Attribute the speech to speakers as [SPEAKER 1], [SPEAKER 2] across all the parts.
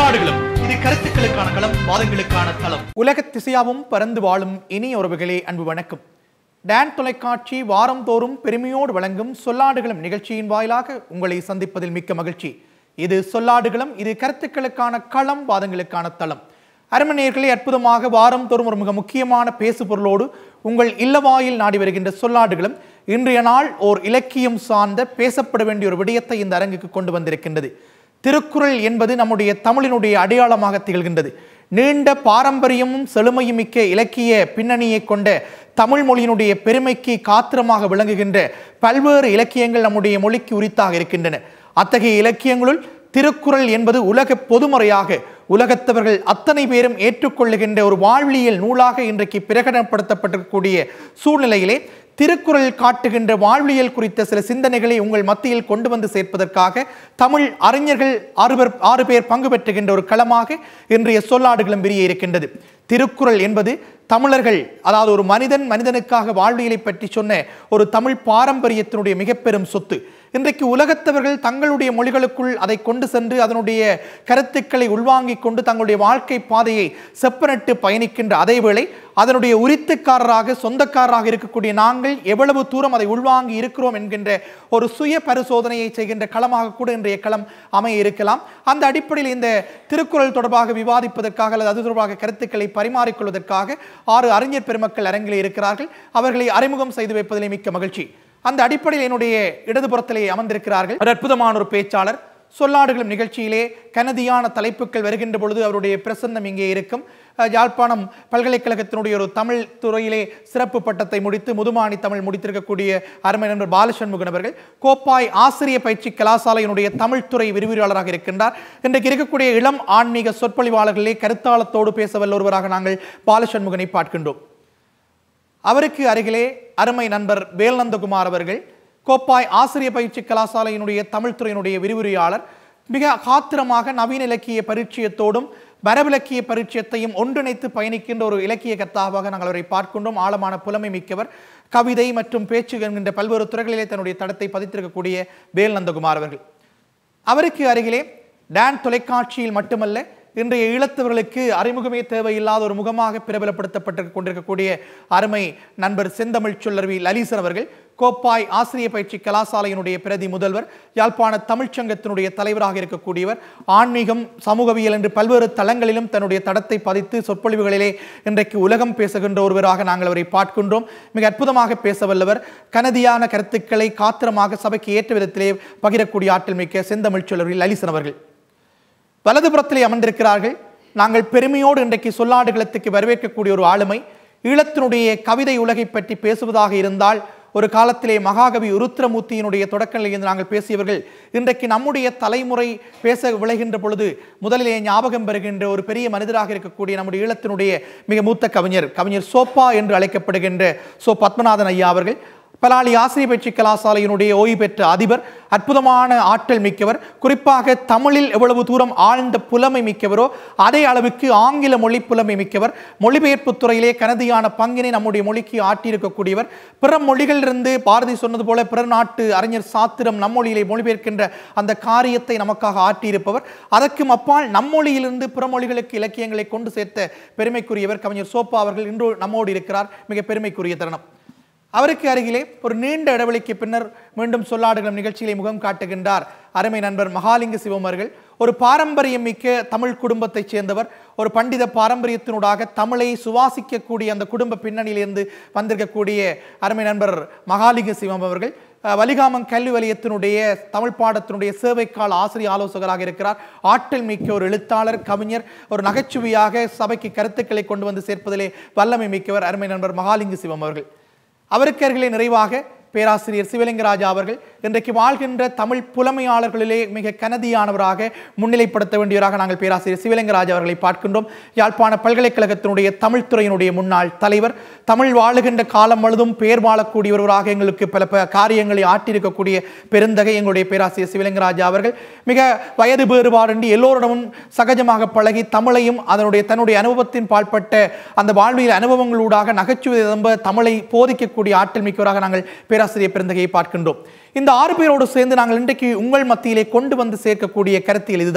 [SPEAKER 1] சொல்லாடுகளும் இது கருத்துக்களுக்கான களம் வாதங்களுக்கான தளம் உலக திசையாவும் பறந்து வாழும் இனிய உறவுகளே அன்பு வணக்கம் டான் தொலைக்காட்சி வாரந்தோறும் பெருமையோடு வழங்கும் சொல்லாடுகளும் நிகழ்ச்சியின் வாயிலாக உங்களை சந்திப்பதில் மிக்க மகிழ்ச்சி இது சொல்லாடுகளும் இது கருத்துக்களுக்கான களம் வாதங்களுக்கான தளம் அரமநேயர்களே அற்புதமாக வாரந்தோறும் ஒரு மிக முக்கியமான பேசு பொருளோடு உங்கள் இல்லவாயில் நாடி வருகின்ற சொல்லாடுகளும் இன்றைய நாள் ஓர் இலக்கியம் சார்ந்த பேசப்பட வேண்டிய ஒரு விடயத்தை இந்த அரங்குக்கு கொண்டு வந்திருக்கின்றது திருக்குறள் என்பது நம்முடைய தமிழினுடைய அடையாளமாக திகழ்கின்றது நீண்ட பாரம்பரியமும் செழுமையும் மிக்க இலக்கிய பின்னணியை கொண்ட தமிழ் மொழியினுடைய பெருமைக்கு காத்திரமாக விளங்குகின்ற பல்வேறு இலக்கியங்கள் நம்முடைய மொழிக்கு உரித்தாக இருக்கின்றன அத்தகைய இலக்கியங்களுள் திருக்குறள் என்பது உலக பொதுமறையாக உலகத்தவர்கள் அத்தனை பேரும் ஏற்றுக்கொள்ளுகின்ற ஒரு வாழ்வியல் நூலாக இன்றைக்கு பிரகடனப்படுத்தப்பட்டிருக்கக்கூடிய சூழ்நிலையிலே திருக்குறள் காட்டுகின்ற வாழ்வியல் குறித்த சில சிந்தனைகளை உங்கள் மத்தியில் கொண்டு வந்து சேர்ப்பதற்காக தமிழ் அறிஞர்கள் ஆறு பேர் ஆறு பேர் பங்கு பெற்றுகின்ற ஒரு களமாக இன்றைய சொல்லாடுகளும் விரிய இருக்கின்றது திருக்குறள் என்பது தமிழர்கள் அதாவது ஒரு மனிதன் மனிதனுக்காக வாழ்வியலை பற்றி சொன்ன ஒரு தமிழ் பாரம்பரியத்தினுடைய மிக பெரும் சொத்து இன்றைக்கு உலகத்தவர்கள் தங்களுடைய மொழிகளுக்குள் அதை கொண்டு சென்று அதனுடைய கருத்துக்களை உள்வாங்கிக் கொண்டு தங்களுடைய வாழ்க்கை பாதையை செப்பனிட்டு பயணிக்கின்ற அதேவேளை அதனுடைய உரித்துக்காரராக சொந்தக்காரராக இருக்கக்கூடிய நாங்கள் எவ்வளவு தூரம் அதை உள்வாங்கி இருக்கிறோம் என்கின்ற ஒரு சுய பரிசோதனையை செய்கின்ற களமாக கூட இன்றைய களம் அமைய இருக்கலாம் அந்த அடிப்படையில் இந்த திருக்குறள் தொடர்பாக விவாதிப்பதற்காக அல்லது அது தொடர்பாக கருத்துக்களை பரிமாறிக்கொள்வதற்காக ஆறு அறிஞர் பெருமக்கள் அரங்கில் இருக்கிறார்கள் அவர்களை அறிமுகம் செய்து வைப்பதிலே மிக்க மகிழ்ச்சி அந்த அடிப்படையில் என்னுடைய இடதுபுறத்திலே அமர்ந்திருக்கிறார்கள் ஒரு அற்புதமான ஒரு பேச்சாளர் சொல்லாடுகளும் நிகழ்ச்சியிலே கனதியான தலைப்புகள் வருகின்ற பொழுது அவருடைய பிரசன்னம் இங்கே இருக்கும் அஹ், யாழ்ப்பாணம் பல்கலைக்கழகத்தினுடைய ஒரு தமிழ் துறையிலே சிறப்பு பட்டத்தை முடித்து முதுமானி தமிழ் முடித்திருக்கக்கூடிய அருமை நண்பர் பாலசண்முகன் அவர்கள் கோப்பாய் ஆசிரிய பயிற்சி கலாசாலையினுடைய தமிழ் துறை விரிவுரையாளராக இருக்கின்றார் இன்றைக்கு இருக்கக்கூடிய இளம் ஆன்மீக சொற்பொழிவாளர்களே கருத்தாளத்தோடு பேச வல்ல ஒருவராக நாங்கள் பாலசண்முகனை பார்க்கின்றோம் அவருக்கு அருகிலே அருமை நண்பர் வேல்நந்தகுமார் அவர்கள் கோப்பாய் ஆசிரிய பயிற்சி கலாசாலையினுடைய தமிழ் துறையினுடைய விரிவுரையாளர் மிக காத்திரமாக நவீன இலக்கிய பரிச்சயத்தோடும் வரவிலக்கிய பரிச்சயத்தையும் ஒன்றிணைத்து பயணிக்கின்ற ஒரு இலக்கிய கத்தாவாக நாங்கள் அவரை பார்க்கின்றோம் ஆழமான புலமை மிக்கவர் கவிதை மற்றும் பேச்சு என்கின்ற பல்வேறு துறைகளிலே தன்னுடைய தடத்தை பதித்திருக்கக்கூடிய வேல்நந்தகுமார் அவர்கள் அவருக்கு அருகிலே டான் தொலைக்காட்சியில் மட்டுமல்ல இன்றைய ஈழத்தவர்களுக்கு அறிமுகமே தேவையில்லாத ஒரு முகமாக பிரபலப்படுத்தப்பட்டு கொண்டிருக்கக்கூடிய அருமை நண்பர் செந்தமிழ் சொல்லர்வி லலீசன் அவர்கள் கோப்பாய் ஆசிரிய பயிற்சி கலாசாலையினுடைய பிரதி முதல்வர் யாழ்ப்பாண தமிழ்ச்சங்கத்தினுடைய தலைவராக இருக்கக்கூடியவர் ஆன்மீகம் சமூகவியல் என்று பல்வேறு தளங்களிலும் தன்னுடைய தடத்தை பதித்து சொற்பொழிவுகளிலே இன்றைக்கு உலகம் பேசுகின்ற ஒருவராக நாங்கள் அவரை பார்க்கின்றோம் மிக அற்புதமாக பேச வல்லவர் கனதியான கருத்துக்களை காத்திரமாக சபைக்கு ஏற்ற விதத்திலே பகிரக்கூடிய ஆற்றல் மிக்க செந்தமிழ் சொல்லர்வி லலிசன் அவர்கள் வலதுபுறத்திலே அமர்ந்திருக்கிறார்கள் நாங்கள் பெருமையோடு இன்றைக்கு சொல்லாடுகளத்துக்கு வரவேற்கக்கூடிய ஒரு ஆளுமை ஈழத்தினுடைய கவிதை உலகை பற்றி பேசுவதாக இருந்தால் ஒரு காலத்திலே மகாகவி உருத்திரமூர்த்தியினுடைய தொடக்கங்களில் நாங்கள் பேசியவர்கள் இன்றைக்கு நம்முடைய தலைமுறை பேச விளைகின்ற பொழுது முதலிலே ஞாபகம் பெறுகின்ற ஒரு பெரிய மனிதராக இருக்கக்கூடிய நம்முடைய ஈழத்தினுடைய மிக மூத்த கவிஞர் கவிஞர் சோப்பா என்று அழைக்கப்படுகின்ற சோ பத்மநாதன் ஐயா அவர்கள் பலாலி ஆசிரிய பயிற்சி கலாசாலையினுடைய ஓய்வு பெற்ற அதிபர் அற்புதமான ஆற்றல் மிக்கவர் குறிப்பாக தமிழில் எவ்வளவு தூரம் ஆழ்ந்த புலமை மிக்கவரோ அதே அளவுக்கு ஆங்கில மொழி புலமை மிக்கவர் மொழிபெயர்ப்பு துறையிலே கனதியான பங்கினை நம்முடைய மொழிக்கு ஆட்டியிருக்கக்கூடியவர் பிற மொழிகளிலிருந்து பாரதி சொன்னது போல பிற நாட்டு அறிஞர் சாத்திரம் நம்மொழியிலே மொழிபெயர்க்கின்ற அந்த காரியத்தை நமக்காக ஆட்டியிருப்பவர் அதற்கும் அப்பால் நம்மொழியிலிருந்து பிற மொழிகளுக்கு இலக்கியங்களை கொண்டு சேர்த்த பெருமைக்குரியவர் கவிஞர் சோப்பா அவர்கள் இன்று நம்மோடு இருக்கிறார் மிக பெருமைக்குரிய தருணம் அவருக்கு அருகிலே ஒரு நீண்ட இடைவெளிக்கு பின்னர் மீண்டும் சொல்லாடுகளும் நிகழ்ச்சியிலே முகம் காட்டுகின்றார் அருமை நண்பர் மகாலிங்க சிவம் அவர்கள் ஒரு பாரம்பரியம் மிக்க தமிழ் குடும்பத்தைச் சேர்ந்தவர் ஒரு பண்டித பாரம்பரியத்தினூடாக தமிழை சுவாசிக்கக்கூடிய அந்த குடும்ப பின்னணியிலிருந்து வந்திருக்கக்கூடிய அருமை நண்பர் மகாலிங்க சிவம் அவர்கள் அஹ், வலிகாமம் கல்வி வலயத்தினுடைய தமிழ் பாடத்தினுடைய சேவைக்கால ஆசிரியர் ஆலோசகராக இருக்கிறார் ஆற்றல் மிக்க ஒரு எழுத்தாளர் கவிஞர் ஒரு நகைச்சுவையாக சபைக்கு கருத்துக்களை கொண்டு வந்து சேர்ப்பதிலே வல்லமை மிக்கவர் அருமை நண்பர் மகாலிங்க சிவம் அவர்கள் அவருக்கு அருகிலே நிறைவாக பேராசிரியர் சிவலிங்கராஜா அவர்கள் இன்றைக்கு வாழ்கின்ற தமிழ் புலமையாளர்களிலே மிக கனதியானவராக முன்னிலைப்படுத்த வேண்டியவராக நாங்கள் பேராசிரியர் சிவலிங்கராஜா அவர்களை பார்க்கின்றோம் யாழ்ப்பாண பல்கலைக்கழகத்தினுடைய தமிழ் துறையினுடைய முன்னாள் தலைவர் தமிழ் வாழுகின்ற காலம் முழுதும் பேர் வாழக்கூடியவராக எங்களுக்கு பல ப- காரியங்களை ஆட்டியிருக்கக்கூடிய பெருந்தகை எங்களுடைய பேராசிரியர் சிவலிங்கராஜா அவர்கள் மிக வயது வேறுபாடின்றி எல்லோரிடமும் சகஜமாக பழகி தமிழையும் அதனுடைய தன்னுடைய அனுபவத்தின் பால்பட்ட அந்த வாழ்வியல் அனுபவங்களூடாக நகைச்சுவை ரொம்ப தமிழை போதிக்கக்கூடிய ஆற்றல் மிக்கவராக நாங்கள் பேராசிரியர் பெருந்தகையை பார்க்கின்றோம் இந்த ஆறு பேரோடு சேர்ந்து நாங்கள் இன்றைக்கு உங்கள் மத்தியிலே கொண்டு வந்து சேர்க்கக்கூடிய கருத்தியல் இதுதான்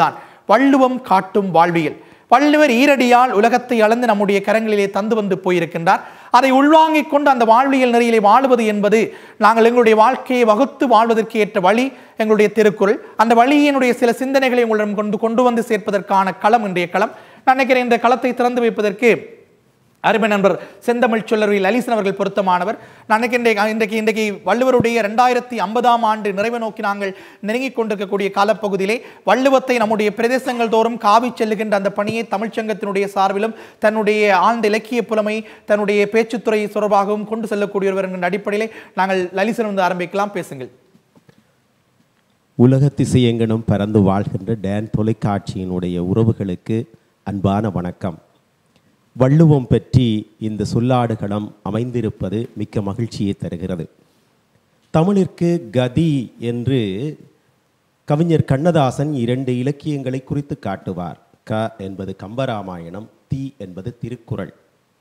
[SPEAKER 1] வள்ளுவம் காட்டும் வாழ்வியல் வள்ளுவர் ஈரடியால் உலகத்தை அளந்து நம்முடைய கரங்களிலே தந்து வந்து போயிருக்கின்றார் அதை உள்வாங்கிக் கொண்டு அந்த வாழ்வியல் நெறியிலே வாழுவது என்பது நாங்கள் எங்களுடைய வாழ்க்கையை வகுத்து வாழ்வதற்கு ஏற்ற வழி எங்களுடைய திருக்குறள் அந்த வழியினுடைய சில சிந்தனைகளை உங்களிடம் கொண்டு கொண்டு வந்து சேர்ப்பதற்கான களம் இன்றைய களம் நான் நினைக்கிறேன் இந்த களத்தை திறந்து வைப்பதற்கு அருமை நண்பர் செந்தமிழ் சொல்லரில் அலிசன் அவர்கள் பொருத்தமானவர் நான் நினைக்கின்றேன் இன்றைக்கு இன்றைக்கு வள்ளுவருடைய ரெண்டாயிரத்தி ஐம்பதாம் ஆண்டு நிறைவு நோக்கி நாங்கள் நெருங்கிக் கொண்டிருக்கக்கூடிய காலப்பகுதியிலே வள்ளுவத்தை நம்முடைய பிரதேசங்கள் தோறும் காவி செல்லுகின்ற அந்த பணியை தமிழ்ச்சங்கத்தினுடைய சார்பிலும் தன்னுடைய ஆழ்ந்த இலக்கிய புலமை தன்னுடைய பேச்சுத்துறை தொடர்பாகவும் கொண்டு செல்லக்கூடியவர் என்கின்ற அடிப்படையிலே நாங்கள் லலிசன் வந்து ஆரம்பிக்கலாம் பேசுங்கள்
[SPEAKER 2] உலகத்திசையெங்கனும் பறந்து வாழ்கின்ற டேன் தொலைக்காட்சியினுடைய உறவுகளுக்கு அன்பான வணக்கம் வள்ளுவம் பற்றி இந்த சொல்லாடுகளம் அமைந்திருப்பது மிக்க மகிழ்ச்சியை தருகிறது தமிழிற்கு கதி என்று கவிஞர் கண்ணதாசன் இரண்டு இலக்கியங்களை குறித்து காட்டுவார் க என்பது கம்பராமாயணம் தி என்பது திருக்குறள்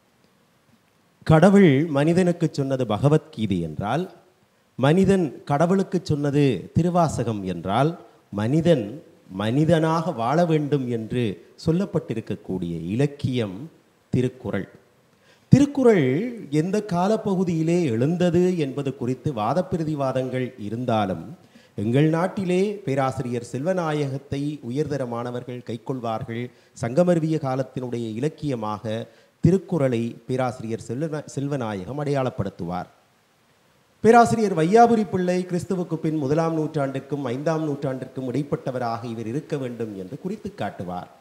[SPEAKER 2] கடவுள் மனிதனுக்கு சொன்னது பகவத்கீதை என்றால் மனிதன் கடவுளுக்கு சொன்னது திருவாசகம் என்றால் மனிதன் மனிதனாக வாழ வேண்டும் என்று சொல்லப்பட்டிருக்கக்கூடிய இலக்கியம் திருக்குறள் திருக்குறள் எந்த காலப்பகுதியிலே எழுந்தது என்பது குறித்து வாதப்பிரதிவாதங்கள் இருந்தாலும் எங்கள் நாட்டிலே பேராசிரியர் செல்வநாயகத்தை உயர்தர மாணவர்கள் கைக்கொள்வார்கள் சங்கமருவிய காலத்தினுடைய இலக்கியமாக திருக்குறளை பேராசிரியர் செல்வ செல்வநாயகம் அடையாளப்படுத்துவார் பேராசிரியர் வையாபுரி பிள்ளை கிறிஸ்துவுக்கு பின் முதலாம் நூற்றாண்டிற்கும் ஐந்தாம் நூற்றாண்டிற்கும் இடைப்பட்டவராக இவர் இருக்க வேண்டும் என்று குறித்து காட்டுவார்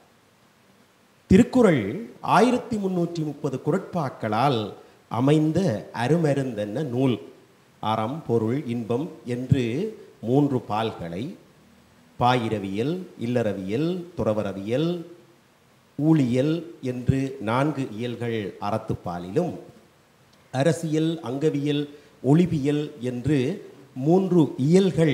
[SPEAKER 2] திருக்குறள் ஆயிரத்தி முன்னூற்றி முப்பது குரட்பாக்களால் அமைந்த அருமருந்தென்ன நூல் அறம் பொருள் இன்பம் என்று மூன்று பால்களை பாயிரவியல் இல்லறவியல் துறவரவியல் ஊழியல் என்று நான்கு இயல்கள் அறத்துப்பாலிலும் அரசியல் அங்கவியல் ஒளிவியல் என்று மூன்று இயல்கள்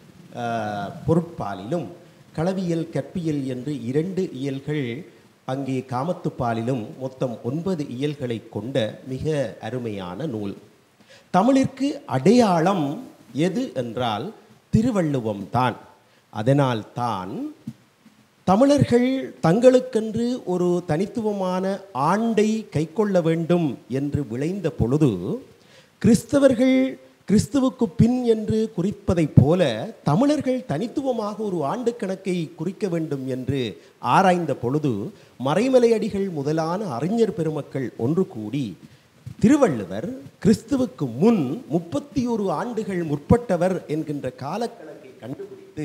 [SPEAKER 2] ஆஹ், பொருட்பாலிலும் களவியல் கற்பியல் என்று இரண்டு இயல்கள் அங்கே காமத்துப்பாலிலும் மொத்தம் ஒன்பது இயல்களை கொண்ட மிக அருமையான நூல் தமிழிற்கு அடையாளம் எது என்றால் திருவள்ளுவம் தான் அதனால் தான் தமிழர்கள் தங்களுக்கென்று ஒரு தனித்துவமான ஆண்டை கைக்கொள்ள வேண்டும் என்று விளைந்த பொழுது கிறிஸ்தவர்கள் கிறிஸ்துவுக்கு பின் என்று குறிப்பதைப் போல தமிழர்கள் தனித்துவமாக ஒரு ஆண்டு கணக்கை குறிக்க வேண்டும் என்று ஆராய்ந்த பொழுது மறைமலையடிகள் முதலான அறிஞர் பெருமக்கள் ஒன்று கூடி திருவள்ளுவர் கிறிஸ்துவுக்கு முன் முப்பத்தி ஒரு ஆண்டுகள் முற்பட்டவர் என்கின்ற காலக்கணக்கை கண்டுபிடித்து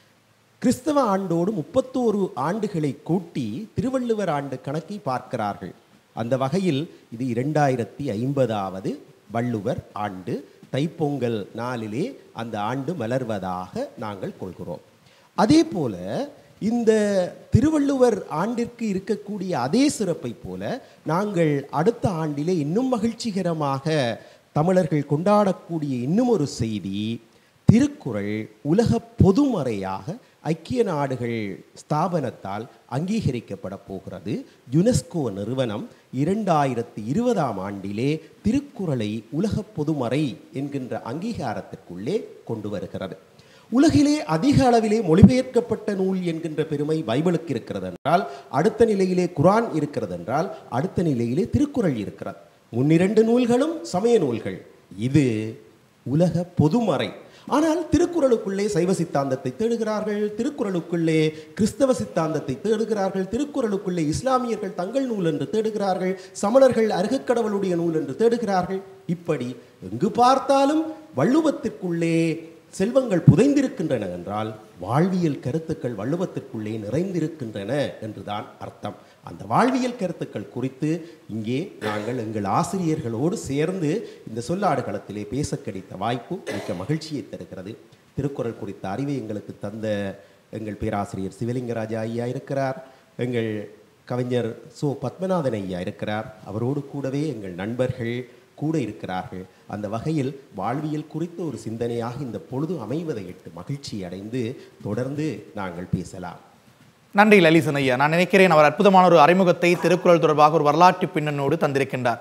[SPEAKER 2] கிறிஸ்தவ ஆண்டோடு முப்பத்தோரு ஆண்டுகளை கூட்டி திருவள்ளுவர் ஆண்டு கணக்கை பார்க்கிறார்கள் அந்த வகையில் இது இரண்டாயிரத்தி ஐம்பதாவது வள்ளுவர் ஆண்டு தைப்பொங்கல் நாளிலே அந்த ஆண்டு மலர்வதாக நாங்கள் கொள்கிறோம் அதே போல இந்த திருவள்ளுவர் ஆண்டிற்கு இருக்கக்கூடிய அதே சிறப்பை போல நாங்கள் அடுத்த ஆண்டிலே இன்னும் மகிழ்ச்சிகரமாக தமிழர்கள் கொண்டாடக்கூடிய இன்னும் ஒரு செய்தி திருக்குறள் உலக பொதுமறையாக ஐக்கிய நாடுகள் ஸ்தாபனத்தால் அங்கீகரிக்கப்பட போகிறது யுனெஸ்கோ நிறுவனம் இரண்டாயிரத்தி இருபதாம் ஆண்டிலே திருக்குறளை உலக பொதுமறை என்கின்ற அங்கீகாரத்திற்குள்ளே கொண்டு வருகிறது உலகிலே அதிக அளவிலே மொழிபெயர்க்கப்பட்ட நூல் என்கின்ற பெருமை பைபிளுக்கு இருக்கிறது என்றால் அடுத்த நிலையிலே குரான் இருக்கிறது என்றால் அடுத்த நிலையிலே திருக்குறள் இருக்கிறது முன்னிரண்டு நூல்களும் சமய நூல்கள் இது உலக பொதுமறை ஆனால் திருக்குறளுக்குள்ளே சைவ சித்தாந்தத்தை தேடுகிறார்கள் திருக்குறளுக்குள்ளே கிறிஸ்தவ சித்தாந்தத்தை தேடுகிறார்கள் திருக்குறளுக்குள்ளே இஸ்லாமியர்கள் தங்கள் நூல் என்று தேடுகிறார்கள் சமணர்கள் அருகக்கடவுளுடைய நூல் என்று தேடுகிறார்கள் இப்படி எங்கு பார்த்தாலும் வள்ளுவத்திற்குள்ளே செல்வங்கள் புதைந்திருக்கின்றன என்றால் வாழ்வியல் கருத்துக்கள் வள்ளுவத்திற்குள்ளே நிறைந்திருக்கின்றன என்றுதான் அர்த்தம் அந்த வாழ்வியல் கருத்துக்கள் குறித்து இங்கே நாங்கள் எங்கள் ஆசிரியர்களோடு சேர்ந்து இந்த சொல்லாடுகளத்திலே பேச கிடைத்த வாய்ப்பு மிக்க மகிழ்ச்சியை தருகிறது திருக்குறள் குறித்த அறிவை எங்களுக்கு தந்த எங்கள் பேராசிரியர் சிவலிங்கராஜா ஐயா இருக்கிறார் எங்கள் கவிஞர் சோ பத்மநாதன் ஐயா இருக்கிறார் அவரோடு கூடவே எங்கள் நண்பர்கள் கூட இருக்கிறார்கள் அந்த வகையில் வாழ்வியல் குறித்த ஒரு சிந்தனையாக இந்த பொழுது அமைவதை இட்டு மகிழ்ச்சி அடைந்து தொடர்ந்து நாங்கள் பேசலாம்
[SPEAKER 1] நன்றி லலிசன் ஐயா நான் நினைக்கிறேன் அவர் அற்புதமான ஒரு அறிமுகத்தை திருக்குறள் தொடர்பாக ஒரு வரலாற்று பின்னணோடு தந்திருக்கின்றார்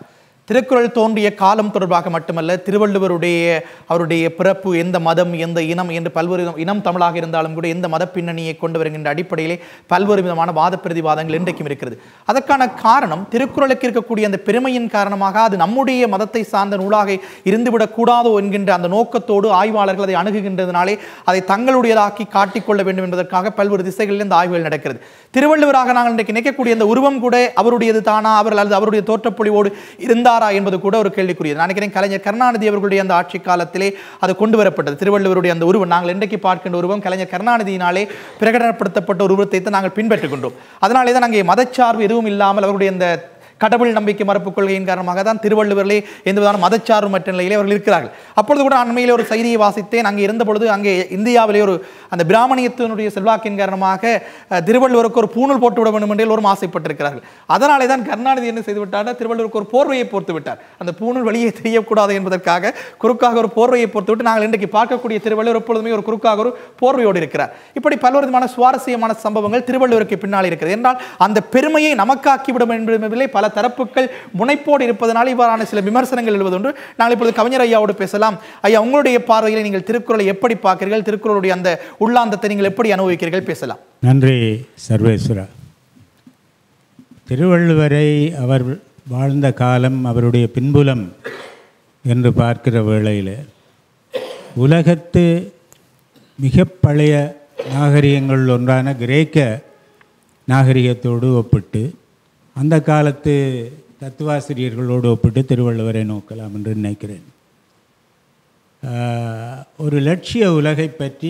[SPEAKER 1] திருக்குறள் தோன்றிய காலம் தொடர்பாக மட்டுமல்ல திருவள்ளுவருடைய அவருடைய பிறப்பு எந்த மதம் எந்த இனம் என்று பல்வேறு விதம்- இனம் தமிழாக இருந்தாலும் கூட எந்த மத பின்னணியை கொண்டு வருகின்ற அடிப்படையிலே பல்வேறு விதமான வாத பிரதிவாதங்கள் இன்றைக்கும் இருக்கிறது அதற்கான காரணம் திருக்குறளுக்கு இருக்கக்கூடிய அந்த பெருமையின் காரணமாக அது நம்முடைய மதத்தை சார்ந்த நூலாக இருந்துவிடக் கூடாதோ என்கின்ற அந்த நோக்கத்தோடு ஆய்வாளர்கள் அதை அணுகுகின்றதுனாலே அதை தங்களுடையதாக்கி காட்டிக்கொள்ள வேண்டும் என்பதற்காக பல்வேறு திசைகளில் இந்த ஆய்வுகள் நடக்கிறது திருவள்ளுவராக நாங்கள் இன்றைக்கு நினைக்கக்கூடிய இந்த உருவம் கூட அவருடையது தானா அவர் அல்லது அவருடைய தோற்றப்பொழிவோடு இருந்தாரா என்பது கூட ஒரு கேள்விக்குரியது நான் நினைக்கிறேன் கலைஞர் கருணாநிதி அவர்களுடைய அந்த ஆட்சி காலத்திலே அது கொண்டு வரப்பட்டது திருவள்ளுவருடைய அந்த உருவம் நாங்கள் இன்றைக்கு பார்க்கின்ற உருவம் கலைஞர் கருணாநிதியினாலே பிரகடனப்படுத்தப்பட்ட ஒரு உருவத்தை தான் நாங்கள் பின்பற்றிக் கொண்டோம் அதனாலே தான் அங்கே மதச்சார்பு எதுவும் இல்லாமல் அவருடைய அந்த கடவுள் நம்பிக்கை மறுப்பு கொள்கையின் காரணமாக தான் திருவள்ளுவரிலே எந்த விதமான மதச்சார்பு மற்ற நிலையிலே அவர்கள் இருக்கிறார்கள் அப்பொழுது கூட அண்மையிலே ஒரு செய்தியை வாசித்தேன் அங்கே இருந்த பொழுது அங்கே இந்தியாவிலே ஒரு அந்த பிராமணியத்தினுடைய செல்வாக்கின் காரணமாக அஹ், திருவள்ளுவருக்கு ஒரு பூணூல் போட்டு விட வேண்டும் என்று எல்லோரும் ஆசைப்பட்டிருக்கிறார்கள் அதனாலே தான் கருணாநிதி என்ன செய்து விட்டார் திருவள்ளுவருக்கு ஒரு போர்வையை போர்த்து விட்டார் அந்த பூணூல் வெளியே தெரியக்கூடாது என்பதற்காக குறுக்காக ஒரு போர்வையை போர்த்து விட்டு நாங்கள் இன்றைக்கு பார்க்கக்கூடிய திருவள்ளுவர் எப்பொழுதுமே ஒரு குறுக்காக ஒரு போர்வையோடு இருக்கிறார் இப்படி பல்வேறு விதமான சுவாரஸ்யமான சம்பவங்கள் திருவள்ளுவருக்கு பின்னால் இருக்கிறது என்றால் அந்த பெருமையை நமக்காக்கி விட வேண்டும் என்பதிலே பல தரப்புகள் முனைப்போடு இருப்பதனால் இவ்வாறான சில விமர்சனங்கள் எழுவதுண்டு நாங்கள் இப்பொழுது கவிஞர் ஐயாவோடு பேசலாம் ஐயா உங்களுடைய பார்வையில் நீங்கள் திருக்குறளை எப்படி பார்க்கிறீர்கள் திருக்குறளுடைய அந்த உள்ளாந்தத்தை நீங்கள் எப்படி அனுபவிக்கிறீர்கள் பேசலாம்
[SPEAKER 3] நன்றி சர்வேஸ்வரா திருவள்ளுவரை அவர் வாழ்ந்த காலம் அவருடைய பின்புலம் என்று பார்க்கிற வேளையில் உலகத்து மிக பழைய நாகரிகங்கள் ஒன்றான கிரேக்க நாகரிகத்தோடு ஒப்பிட்டு அந்த காலத்து தத்துவாசிரியர்களோடு ஒப்பிட்டு திருவள்ளுவரை நோக்கலாம் என்று நினைக்கிறேன் ஆஹ், ஒரு லட்சிய உலகை பற்றி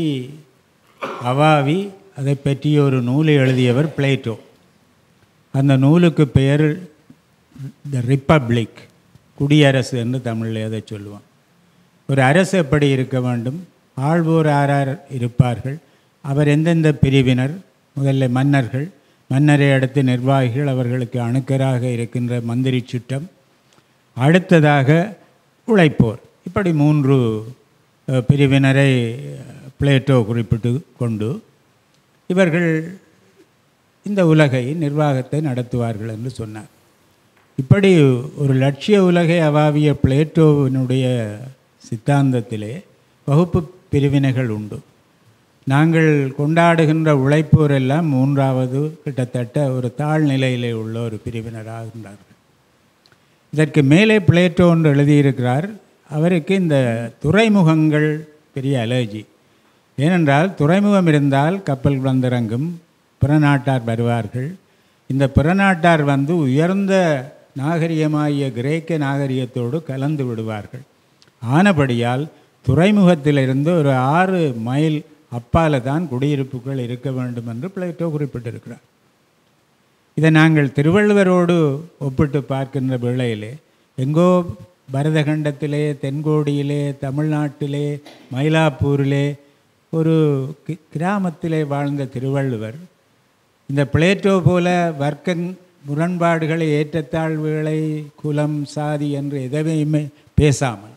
[SPEAKER 3] அவாவி அதை பற்றி ஒரு நூலை எழுதியவர் பிளேட்டோ அந்த நூலுக்கு பெயர் த ரிப்பப்ளிக் குடியரசு என்று தமிழில் அதை சொல்லுவோம் ஒரு அரசு எப்படி இருக்க வேண்டும் ஆள்வோர் ஆரார் இருப்பார்கள் அவர் எந்தெந்த பிரிவினர் முதல்ல மன்னர்கள் மன்னரை அடுத்து நிர்வாகிகள் அவர்களுக்கு அணுக்கராக இருக்கின்ற மந்திரி சுட்டம் அடுத்ததாக உழைப்போர் இப்படி மூன்று அஹ், பிரிவினரை பிளேட்டோ குறிப்பிட்டு கொண்டு இவர்கள் இந்த உலகை நிர்வாகத்தை நடத்துவார்கள் என்று சொன்னார் இப்படி ஒரு லட்சிய உலகை அவாவிய பிளேட்டோவினுடைய சித்தாந்தத்திலே வகுப்பு பிரிவினைகள் உண்டு நாங்கள் கொண்டாடுகின்ற உழைப்போர் எல்லாம் மூன்றாவது கிட்டத்தட்ட ஒரு தாழ்நிலையிலே உள்ள ஒரு பிரிவினராகின்றார்கள் இதற்கு மேலே பிளேட்டோ ஒன்று எழுதியிருக்கிறார் அவருக்கு இந்த துறைமுகங்கள் பெரிய அலர்ஜி ஏனென்றால் துறைமுகம் இருந்தால் கப்பல் வந்திறங்கும் பிறநாட்டார் வருவார்கள் இந்த பிறநாட்டார் வந்து உயர்ந்த நாகரிகமாகிய கிரேக்க நாகரிகத்தோடு கலந்து விடுவார்கள் ஆனபடியால் துறைமுகத்திலிருந்து ஒரு ஆறு மைல் அப்பால தான் குடியிருப்புகள் இருக்க வேண்டும் என்று பிளேட்டோ குறிப்பிட்டிருக்கிறார் இதை நாங்கள் திருவள்ளுவரோடு ஒப்பிட்டு பார்க்கின்ற வேளையிலே எங்கோ பரதகண்டத்திலே தென்கோடியிலே தமிழ்நாட்டிலே மயிலாப்பூரிலே ஒரு கி- கிராமத்திலே வாழ்ந்த திருவள்ளுவர் இந்த பிளேட்டோ போல வர்க்க முரண்பாடுகளை ஏற்றத்தாழ்வுகளை குலம் சாதி என்று எதையுமே பேசாமல்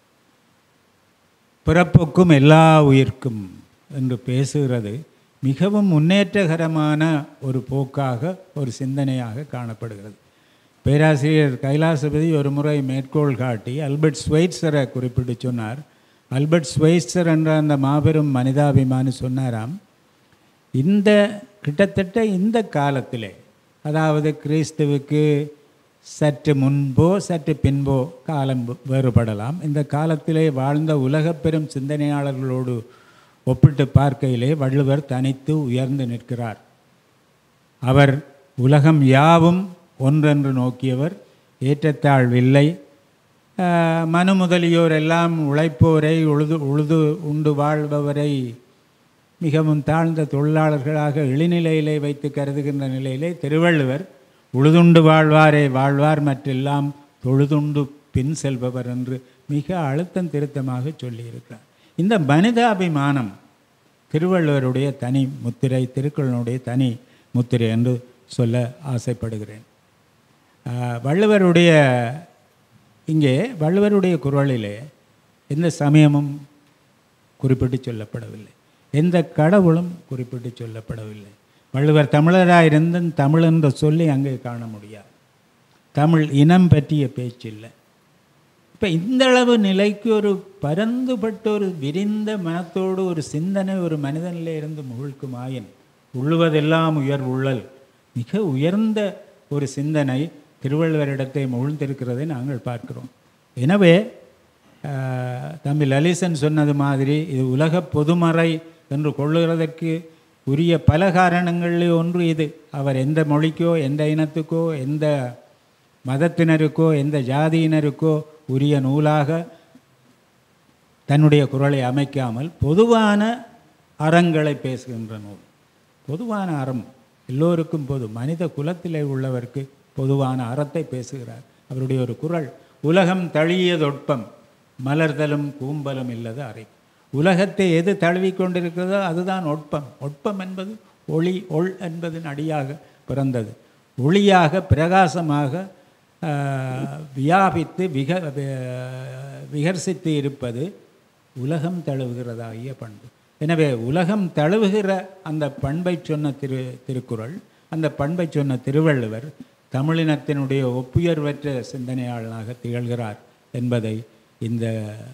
[SPEAKER 3] பிறப்புக்கும் எல்லா உயிர்க்கும் என்று பேசுகிறது மிகவும் முன்னேற்றகரமான ஒரு போக்காக ஒரு சிந்தனையாக காணப்படுகிறது பேராசிரியர் கைலாசபதி ஒரு முறை மேற்கோள் காட்டி அல்பர்ட் ஸ்வைட்சரை குறிப்பிட்டு சொன்னார் அல்பர்ட் ஸ்வைட்சர் என்ற அந்த மாபெரும் மனிதாபிமானி சொன்னாராம் இந்த கிட்டத்தட்ட இந்த காலத்திலே அதாவது கிறிஸ்துவுக்கு சற்று முன்போ சற்று பின்போ காலம் வேறுபடலாம் இந்த காலத்திலே வாழ்ந்த உலகப் பெரும் சிந்தனையாளர்களோடு ஒப்பிட்டு பார்க்கையிலே வள்ளுவர் தனித்து உயர்ந்து நிற்கிறார் அவர் உலகம் யாவும் ஒன்றென்று நோக்கியவர் ஏற்றத்தாழ்வில்லை ஆஹ், மனு முதலியோர் எல்லாம் உழைப்போரை உழுது உழுது உண்டு வாழ்பவரை மிகவும் தாழ்ந்த தொழிலாளர்களாக இழிநிலையிலே வைத்து கருதுகின்ற நிலையிலே திருவள்ளுவர் உழுதுண்டு வாழ்வாரே வாழ்வார் மற்றெல்லாம் தொழுதுண்டு பின் செல்பவர் என்று மிக அழுத்தம் திருத்தமாக சொல்லியிருக்கிறார் இந்த மனிதாபிமானம் திருவள்ளுவருடைய தனி முத்திரை திருக்குறளுடைய தனி முத்திரை என்று சொல்ல ஆசைப்படுகிறேன் ஆஹ், வள்ளுவருடைய இங்கே வள்ளுவருடைய குரலிலே எந்த சமயமும் குறிப்பிட்டு சொல்லப்படவில்லை எந்த கடவுளும் குறிப்பிட்டு சொல்லப்படவில்லை வள்ளுவர் தமிழராக இருந்தும் தமிழ் என்ற சொல்லி அங்கே காண முடியாது தமிழ் இனம் பற்றிய பேச்சு இல்லை இப்போ இந்த அளவு நிலைக்கு ஒரு பரந்துபட்ட ஒரு விரிந்த மனத்தோடு ஒரு சிந்தனை ஒரு மனிதனில் இருந்து முழுக்குமாயின் உள்ளுவதெல்லாம் உயர் உள்ளல் மிக உயர்ந்த ஒரு சிந்தனை திருவள்ளுவரிடத்தை முழுந்திருக்கிறதை நாங்கள் பார்க்கிறோம் எனவே ஆஹ், தம்பி லலிசன் சொன்னது மாதிரி இது உலக பொதுமறை என்று கொள்ளுகிறதற்கு உரிய பல காரணங்களில் ஒன்று இது அவர் எந்த மொழிக்கோ எந்த இனத்துக்கோ எந்த மதத்தினருக்கோ எந்த ஜாதியினருக்கோ உரிய நூலாக தன்னுடைய குரலை அமைக்காமல் பொதுவான அறங்களை பேசுகின்ற நூல் பொதுவான அறம் எல்லோருக்கும் பொது மனித குலத்திலே உள்ளவருக்கு பொதுவான அறத்தை பேசுகிறார் அவருடைய ஒரு குரல் உலகம் தழியதொட்பம் மலர்தலும் கூம்பலும் இல்லது அறை உலகத்தை எது தழுவிக் கொண்டிருக்கிறதோ அதுதான் ஒட்பம் ஒட்பம் என்பது ஒளி ஒள் என்பதன் அடியாக பிறந்தது ஒளியாக பிரகாசமாக ஆஹ், வியாபித்து விக வி- விகர்சித்து இருப்பது உலகம் தழுவுகிறதாகிய பண்பு எனவே உலகம் தழுவுகிற அந்த பண்பை சொன்ன திரு திருக்குறள் அந்த பண்பை சொன்ன திருவள்ளுவர் தமிழினத்தினுடைய ஒப்புயர்வற்ற சிந்தனையாளனாக திகழ்கிறார் என்பதை இந்த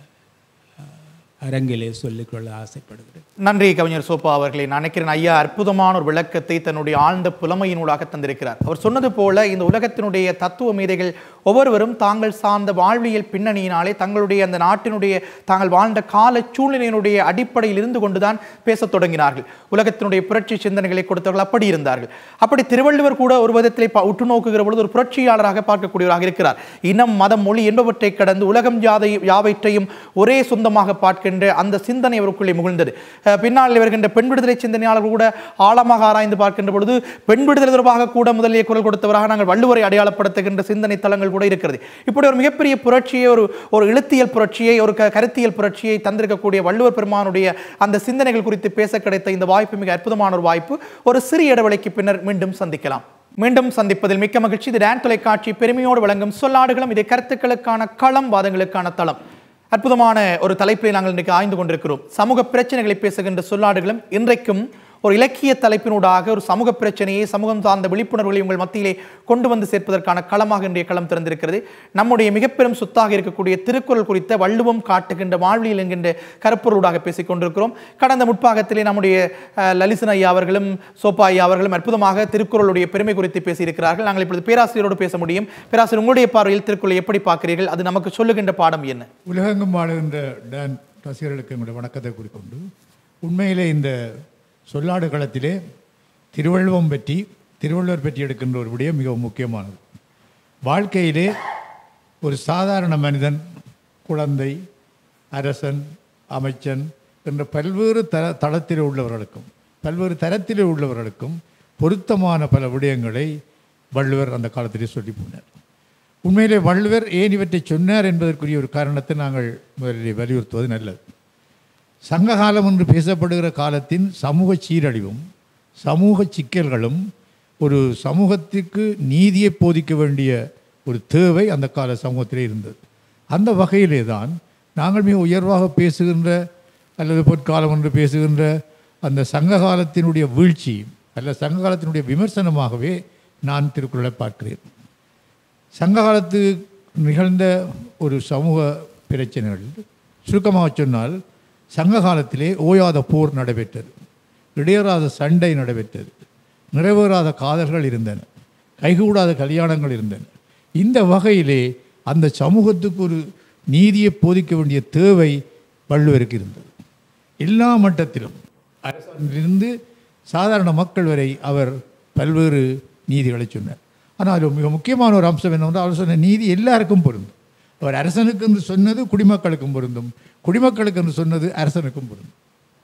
[SPEAKER 3] அஹ், அரங்கிலே சொல்லிக்கொள்ள ஆசைப்படுகிறேன்
[SPEAKER 1] நன்றி கவிஞர் சோப்பா அவர்களே நான் நினைக்கிறேன் ஐயா அற்புதமான ஒரு விளக்கத்தை தன்னுடைய ஆழ்ந்த புலமையினூடாக தந்திருக்கிறார் அவர் சொன்னது போல இந்த உலகத்தினுடைய தத்துவ மேதைகள் ஒவ்வொருவரும் தாங்கள் சார்ந்த வாழ்வியல் பின்னணியினாலே தங்களுடைய அந்த நாட்டினுடைய தாங்கள் வாழ்ந்த கால சூழ்நிலையினுடைய அடிப்படையில் இருந்து கொண்டுதான் பேசத் தொடங்கினார்கள் உலகத்தினுடைய புரட்சி சிந்தனைகளை கொடுத்தவர்கள் அப்படி இருந்தார்கள் அப்படி திருவள்ளுவர் கூட ஒரு விதத்திலே பா- உற்று நோக்குகிற பொழுது ஒரு புரட்சியாளராக பார்க்கக்கூடியவராக இருக்கிறார் இனம் மதம் மொழி என்பவற்றை கடந்து உலகம் யாதை யாவற்றையும் ஒரே சொந்தமாக பார்க்கின்ற அந்த சிந்தனை அவருக்குள்ளே முகிழ்ந்தது அஹ் பின்னால் வருகின்ற பெண் விடுதலை சிந்தனையாளர்கள் கூட ஆழமாக ஆராய்ந்து பார்க்கின்ற பொழுது பெண் விடுதலை தொடர்பாக கூட முதலிலே குரல் கொடுத்தவராக நாங்கள் வள்ளுவரை அடையாளப்படுத்துகின்ற சிந்தனை தளங்கள் கூட இருக்கிறது இப்படி ஒரு மிகப்பெரிய புரட்சியை ஒரு ஒரு எழுத்தியல் புரட்சியை ஒரு க- கருத்தியல் புரட்சியை தந்திருக்கக்கூடிய வள்ளுவர் பெருமானுடைய அந்த சிந்தனைகள் குறித்து பேச கிடைத்த இந்த வாய்ப்பு மிக அற்புதமான ஒரு வாய்ப்பு ஒரு சிறிய இடைவெளிக்கு பின்னர் மீண்டும் சந்திக்கலாம் மீண்டும் சந்திப்பதில் மிக்க மகிழ்ச்சி இது டேன் தொலைக்காட்சி பெருமையோடு வழங்கும் சொல்லாடுகளும் இது கருத்துக்களுக்கான களம் வாதங்களுக்கான தளம் அற்புதமான ஒரு தலைப்பில் நாங்கள் இன்றைக்கு ஆய்ந்து கொண்டிருக்கிறோம் சமூக பிரச்சனைகளை பேசுகின்ற சொல்லாடுகளும் இன்றைக்கும் ஒரு இலக்கிய தலைப்பினூடாக ஒரு சமூக பிரச்சனையை சமூகம் சார்ந்த விழிப்புணர்வுகளை உங்கள் மத்தியிலே கொண்டு வந்து சேர்ப்பதற்கான களமாக இன்றைய களம் திறந்திருக்கிறது நம்முடைய மிகப்பெரும் சொத்தாக இருக்கக்கூடிய திருக்குறள் குறித்த வள்ளுவம் காட்டுகின்ற வாழ்வியல் என்கின்ற கருப்பொருளாக பேசிக் கொண்டிருக்கிறோம் கடந்த முற்பாகத்திலே நம்முடைய அஹ், லலிசன் ஐயா அவர்களும் சோப்பா ஐயா அவர்களும் அற்புதமாக திருக்குறளுடைய பெருமை குறித்து பேசியிருக்கிறார்கள் நாங்கள் இப்பொழுது பேராசிரியரோடு பேச முடியும் பேராசிரியர் உங்களுடைய பார்வையில் திருக்குறளை எப்படி பார்க்கிறீர்கள் அது நமக்கு சொல்லுகின்ற பாடம் என்ன
[SPEAKER 4] உலகெங்கும் வாழுகின்ற டான் ரசிகர்களுக்கு எங்களுடைய வணக்கத்தை குறிக்கொண்டு உண்மையிலே இந்த சொல்லாடு களத்திலே திருவள்ளுவம் பற்றி திருவள்ளுவர் பற்றி எடுக்கின்ற ஒரு விடயம் மிகவும் முக்கியமானது வாழ்க்கையிலே ஒரு சாதாரண மனிதன் குழந்தை அரசன் அமைச்சன் என்ற பல்வேறு தர தளத்திலே உள்ளவர்களுக்கும் பல்வேறு தரத்திலே உள்ளவர்களுக்கும் பொருத்தமான பல விடயங்களை வள்ளுவர் அந்த காலத்திலே சொல்லி போனார் உண்மையிலே வள்ளுவர் ஏன் இவற்றை சொன்னார் என்பதற்குரிய ஒரு காரணத்தை நாங்கள் முதலில் வலியுறுத்துவது நல்லது சங்ககாலம் என்று பேசப்படுகிற காலத்தின் சமூக சீரழிவும் சமூக சிக்கல்களும் ஒரு சமூகத்திற்கு நீதியை போதிக்க வேண்டிய ஒரு தேவை அந்த கால சமூகத்திலே இருந்தது அந்த வகையிலே தான் நாங்கள் மிக உயர்வாக பேசுகின்ற அல்லது பொற்காலம் என்று பேசுகின்ற அந்த சங்க காலத்தினுடைய வீழ்ச்சி அல்ல சங்க காலத்தினுடைய விமர்சனமாகவே நான் திருக்குறளை பார்க்கிறேன் சங்க காலத்து நிகழ்ந்த ஒரு சமூக பிரச்சனைகள் சுருக்கமாக சொன்னால் சங்க காலத்திலே ஓயாத போர் நடைபெற்றது இடையறாத சண்டை நடைபெற்றது நிறைவேறாத காதல்கள் இருந்தன கைகூடாத கல்யாணங்கள் இருந்தன இந்த வகையிலே அந்த சமூகத்துக்கு ஒரு நீதியை போதிக்க வேண்டிய தேவை வள்ளுவருக்கு இருந்தது எல்லா மட்டத்திலும் அரசிலிருந்து சாதாரண மக்கள் வரை அவர் பல்வேறு நீதிகளை சொன்னார் ஆனால் அது மிக முக்கியமான ஒரு அம்சம் என்னவென்றால் அவர் சொன்ன நீதி எல்லாருக்கும் பொருந்தும் அவர் அரசனுக்கு என்று சொன்னது குடிமக்களுக்கும் பொருந்தும் குடிமக்களுக்கு என்று சொன்னது அரசனுக்கும் பொருந்தும்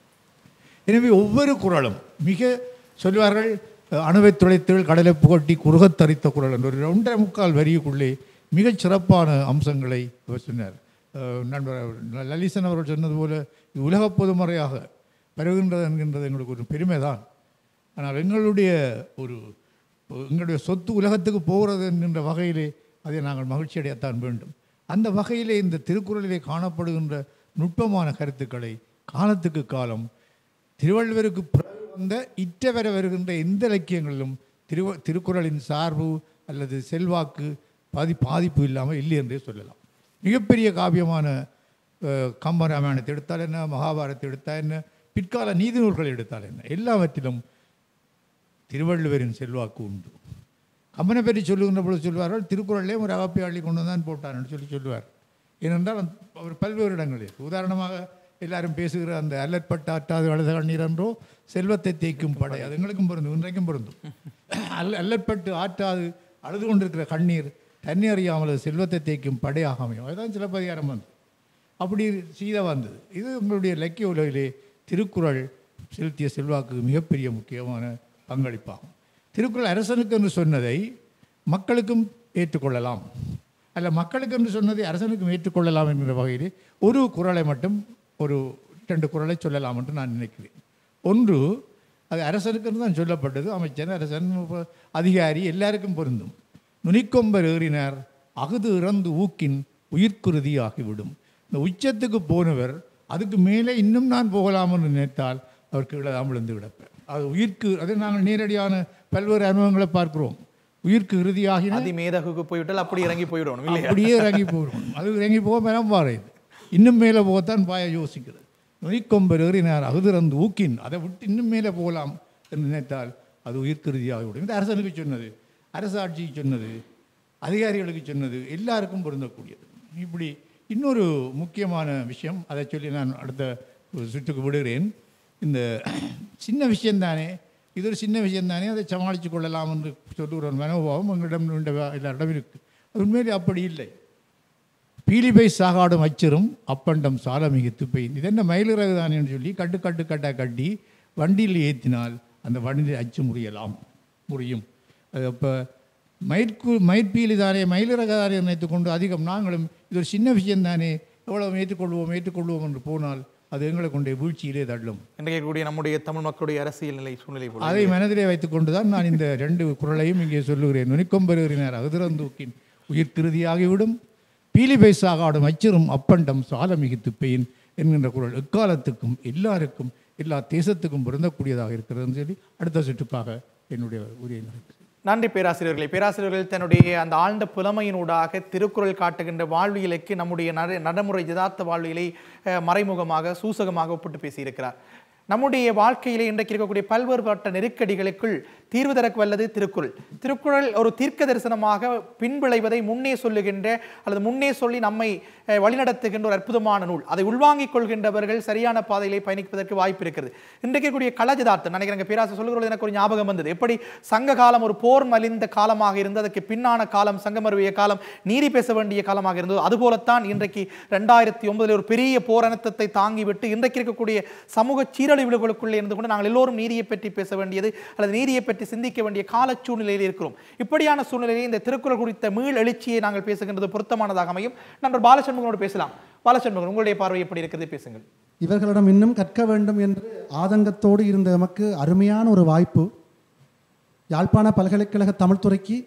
[SPEAKER 4] எனவே ஒவ்வொரு குரலும் மிக சொல்வார்கள் அஹ், அணுவை துளைத்தல் கடலை புகட்டி குறுகத் தரித்த குரல் என்ற ஒரு ஒன்றரை முக்கால் வரிக்குள்ளே மிகச் சிறப்பான அம்சங்களை அவர் சொன்னார் அஹ், நண்பர் லலிசன் அவர்கள் சொன்னது போல இது உலக பொதுமறையாக பெறுகின்றது என்கின்றது எங்களுக்கு ஒரு பெருமை தான் ஆனால் எங்களுடைய ஒரு எங்களுடைய சொத்து உலகத்துக்கு போகிறது என்கின்ற வகையிலே அதை நாங்கள் மகிழ்ச்சி அடையத்தான் வேண்டும் அந்த வகையிலே இந்த திருக்குறளிலே காணப்படுகின்ற நுட்பமான கருத்துக்களை காலத்துக்கு காலம் திருவள்ளுவருக்கு பிறகு வந்த இற்றவர வருகின்ற எந்த இலக்கியங்களிலும் திரு திருக்குறளின் சார்பு அல்லது செல்வாக்கு பாதி பாதிப்பு இல்லாமல் இல்லை என்றே சொல்லலாம் மிகப்பெரிய காவியமான அஹ், கம்பராமாயணத்தை எடுத்தால் என்ன மகாபாரத்தை எடுத்தால் என்ன பிற்கால நீதி நூல்களை எடுத்தால் என்ன எல்லாவற்றிலும் திருவள்ளுவரின் செல்வாக்கு உண்டு கம்பனை பற்றி சொல்லுகின்ற பொழுது சொல்வார்கள் திருக்குறளிலே ஒரு அகப்பை அள்ளி கொண்டு தான் போட்டார்னு சொல்லி சொல்லுவார் ஏனென்றால் அந்த- அவர் பல்வேறு இடங்களில் உதாரணமாக எல்லாரும் பேசுகிற அந்த அல்லற்பட்ட ஆற்றாது அழுத கண்ணீர் என்றோ செல்வத்தை தேய்க்கும் படை அது எங்களுக்கும் பொருந்தும் இன்றைக்கும் பொருந்தும் அல்ல அல்லற்பட்டு ஆற்றாது அழுது கொண்டிருக்கிற கண்ணீர் தண்ணி அறியாமல் அது செல்வத்தை தேய்க்கும் படையாக அமையும் அதுதான் சிலப்பதிகாரம் வந்து அப்படி சீதை வந்தது இது உங்களுடைய இலக்கிய உலகிலே திருக்குறள் செலுத்திய செல்வாக்கு மிகப்பெரிய முக்கியமான பங்களிப்பாகும் திருக்குறள் அரசனுக்கு என்று சொன்னதை மக்களுக்கும் ஏற்றுக்கொள்ளலாம் அல்ல மக்களுக்கு என்று சொன்னதை அரசனுக்கும் ஏற்றுக்கொள்ளலாம் என்கிற வகையிலே ஒரு குறளை மட்டும் ஒரு ரெண்டு குறளை சொல்லலாம் என்று நான் நினைக்கிறேன் ஒன்று அது அரசனுக்கு என்று தான் சொல்லப்பட்டது அமைச்சர் அரசன் உப- அதிகாரி எல்லாருக்கும் பொருந்தும் நுனிக்கொம்பர் ஏறினார் அகுது இறந்து ஊக்கின் உயிர்க்குருதி ஆகிவிடும் இந்த உச்சத்துக்கு போனவர் அதுக்கு மேலே இன்னும் நான் போகலாம்னு நினைத்தால் அவர் கீழே தான் விழுந்து கிடப்பேன் அது உயிர்க்கு அது நாங்கள் நேரடியான பல்வேறு அனுபவங்களை பார்க்கிறோம் உயிர்க்கு இறுதியாகின
[SPEAKER 1] அதிமேதகுக்கு போய்விட்டால் அப்படி இறங்கி போய்விடணும் இல்லையா
[SPEAKER 4] அப்படியே இறங்கி போயிடும் அது இறங்கி போக மேலும் பாருது இன்னும் மேலே போகத்தான் பாய யோசிக்கிறது நுனிக்கொம்பர் ஏறினார் அகுதிறந்து ஊக்கின் அதை விட்டு இன்னும் மேலே போகலாம் என்று நினைத்தால் அது உயிர்க்குறுதியாகிவிடும் இந்த அரசனுக்கு சொன்னது அரசாட்சிக்கு சொன்னது அதிகாரிகளுக்கு சொன்னது எல்லாருக்கும் பொருந்தக்கூடியது இப்படி இன்னொரு முக்கியமான விஷயம் அதை சொல்லி நான் அடுத்த ஒரு சுற்றுக்கு விடுகிறேன் இந்த சின்ன விஷயம்தானே இது ஒரு சின்ன விஷயம்தானே அதை சமாளித்து கொள்ளலாம் என்று சொல்லுகிற ஒரு மனோபாவம் எங்களிடம் உண்ட எல்லாரிடம் இருக்குது அது உண்மையிலே அப்படி இல்லை பீலிபை சாகாடும் அச்சரும் அப்பண்டம் சால மிகுத்து பெயின் இது என்ன மயிலிறகு தானேன்னு சொல்லி கட்டு கட்டு கட்டா கட்டி வண்டியில் ஏற்றினால் அந்த வண்டியில் அச்சு முறியலாம் முறியும் அது அப்போ மயிர்கு மயிர்பீலி தானே மயிலிறகு தானே நினைத்து கொண்டு அதிகம் நாங்களும் இது ஒரு சின்ன விஷயம் தானே எவ்வளவு ஏற்றுக்கொள்வோம் ஏற்றுக்கொள்வோம் என்று போனால் அது எங்களை கொண்டே வீழ்ச்சியிலே தள்ளும்
[SPEAKER 1] இன்றைக்கு கூடிய நம்முடைய தமிழ் மக்களுடைய அரசியல் நிலை சூழ்நிலை போல
[SPEAKER 4] அதை மனதிலே வைத்துக்கொண்டு தான் நான் இந்த ரெண்டு குரலையும் இங்கே சொல்லுகிறேன் நுனிக்கொம்பருகிறார் அகுதிறந்தூக்கின் உயிர் திருதியாகிவிடும் பீலி பைசாகாடும் அச்சரும் அப்பண்டம் சால மிகுத்து பெயின் என்கின்ற குரல் எக்காலத்துக்கும் எல்லாருக்கும் எல்லா தேசத்துக்கும் பொருந்தக்கூடியதாக இருக்கிறதுன்னு சொல்லி அடுத்த சுற்றுக்காக என்னுடைய உரையை நிறைவு
[SPEAKER 1] நன்றி பேராசிரியர்களே பேராசிரியர்கள் தன்னுடைய அந்த ஆழ்ந்த புலமையினூடாக திருக்குறள் காட்டுகின்ற வாழ்வியலுக்கு நம்முடைய நட நடைமுறை யதார்த்த வாழ்வியலை அஹ், மறைமுகமாக சூசகமாக ஒப்பிட்டு பேசியிருக்கிறார் நம்முடைய வாழ்க்கையிலே இன்றைக்கு இருக்கக்கூடிய பல்வேறுபட்ட நெருக்கடிகளுக்குள் தீர்வு தரக்கு வல்லது திருக்குறள் திருக்குறள் ஒரு தீர்க்க தரிசனமாக பின்விளைவதை முன்னே சொல்லுகின்ற அல்லது முன்னே சொல்லி நம்மை அஹ், வழிநடத்துகின்ற ஒரு அற்புதமான நூல் அதை உள்வாங்கிக் கொள்கின்றவர்கள் சரியான பாதையிலே பயணிப்பதற்கு வாய்ப்பு இருக்கிறது இன்றைக்கு இருக்கக்கூடிய களஜதார்த்தம் நினைக்கிறேன் பேராசை சொல்லுகிறது எனக்கு ஒரு ஞாபகம் வந்தது எப்படி சங்க காலம் ஒரு போர் மலிந்த காலமாக இருந்து அதற்கு பின்னான காலம் சங்கமருவிய காலம் நீதி பேச வேண்டிய காலமாக இருந்தது அதுபோலத்தான் இன்றைக்கு ரெண்டாயிரத்தி ஒன்பதில் ஒரு பெரிய போராட்டத்தை தாங்கிவிட்டு இன்றைக்கு இருக்கக்கூடிய சமூக சீரழிவுகளுக்குள்ளே இருந்து கொண்டு நாங்கள் எல்லோரும் நீதியை பற்றி பேச வேண்டியது அல்லது நீதியை பற்றி சிந்திக்க வேண்டிய கால சூழ்நிலையில் இருக்கிறோம் இப்படியான சூழ்நிலையில் இந்த திருக்குறள் குறித்த மீள் எழுச்சியை நாங்கள் பேசுகின்றது பொருத்தமானதாக அமையும் நண்பர் பாலசண்முகனோடு பேசலாம் பாலசண்முகன் உங்களுடைய பார்வை எப்படி இருக்கிறது பேசுங்கள்
[SPEAKER 5] இவர்களிடம் இன்னும் கற்க வேண்டும் என்று ஆதங்கத்தோடு இருந்த எமக்கு அருமையான ஒரு வாய்ப்பு யாழ்ப்பாண பல்கலைக்கழக தமிழ்துறைக்கு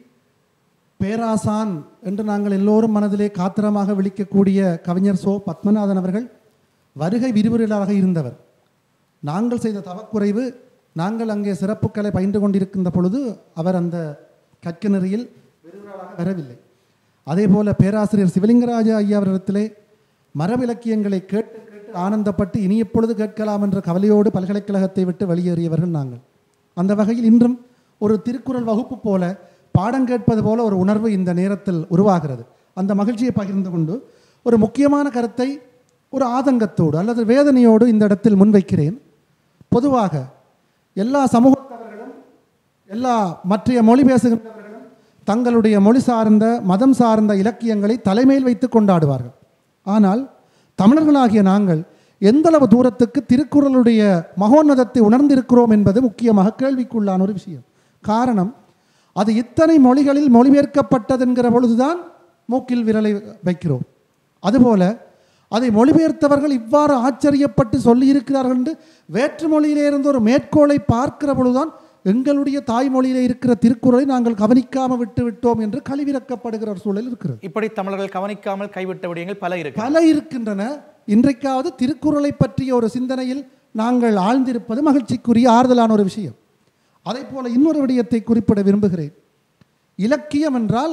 [SPEAKER 5] பேராசான் என்று நாங்கள் எல்லோரும் மனதிலே காத்திரமாக விழிக்கக்கூடிய கவிஞர் சோ பத்மநாதன் அவர்கள் வருகை விரிவுரையாளராக இருந்தவர் நாங்கள் செய்த தவக்குறைவு நாங்கள் அங்கே சிறப்புகளை பயின்று கொண்டிருக்கின்ற பொழுது அவர் அந்த கற்க நெறியில் விரிவுரையாளராக வரவில்லை அதே போல பேராசிரியர் சிவலிங்கராஜா ஐயா அவரிடத்திலே மரபிலக்கியங்களை கேட்டு கேட்டு ஆனந்தப்பட்டு இனி எப்பொழுது கேட்கலாம் என்ற கவலையோடு பல்கலைக்கழகத்தை விட்டு வெளியேறியவர்கள் நாங்கள் அந்த வகையில் இன்றும் ஒரு திருக்குறள் வகுப்பு போல பாடம் கேட்பது போல ஒரு உணர்வு இந்த நேரத்தில் உருவாகிறது அந்த மகிழ்ச்சியை பகிர்ந்து கொண்டு ஒரு முக்கியமான கருத்தை ஒரு ஆதங்கத்தோடு அல்லது வேதனையோடு இந்த இடத்தில் முன்வைக்கிறேன் பொதுவாக எல்லா சமூகத்தவர்களும் எல்லா மற்றைய மொழி பேசுகின்றவர்களும் தங்களுடைய மொழி சார்ந்த மதம் சார்ந்த இலக்கியங்களை தலைமையில் வைத்து கொண்டாடுவார்கள் ஆனால் தமிழர்களாகிய நாங்கள் எந்தளவு தூரத்துக்கு திருக்குறளுடைய மகோன்னதத்தை உணர்ந்திருக்கிறோம் என்பது முக்கியமாக கேள்விக்குள்ளான ஒரு விஷயம் காரணம் அது இத்தனை மொழிகளில் மொழிபெயர்க்கப்பட்டது என்கிற பொழுதுதான் மூக்கில் விரலை வைக்கிறோம் அதுபோல அதை மொழிபெயர்த்தவர்கள் இவ்வாறு ஆச்சரியப்பட்டு சொல்லியிருக்கிறார்கள் என்று வேற்று மொழியிலே இருந்து ஒரு மேற்கோளை பார்க்கிற பொழுதுதான் எங்களுடைய தாய்மொழியிலே இருக்கிற திருக்குறளை நாங்கள் கவனிக்காமல் விட்டு விட்டோம் என்று கழிவிறக்கப்படுகிற ஒரு சூழல் இருக்கிறது
[SPEAKER 1] இப்படி தமிழர்கள் கவனிக்காமல் கைவிட்ட விடயங்கள் பல இருக்கு
[SPEAKER 5] பல இருக்கின்றன இன்றைக்காவது திருக்குறளை பற்றிய ஒரு சிந்தனையில் நாங்கள் ஆழ்ந்திருப்பது மகிழ்ச்சிக்குரிய ஆறுதலான ஒரு விஷயம் அதே போல இன்னொரு விடயத்தை குறிப்பிட விரும்புகிறேன் இலக்கியம் என்றால்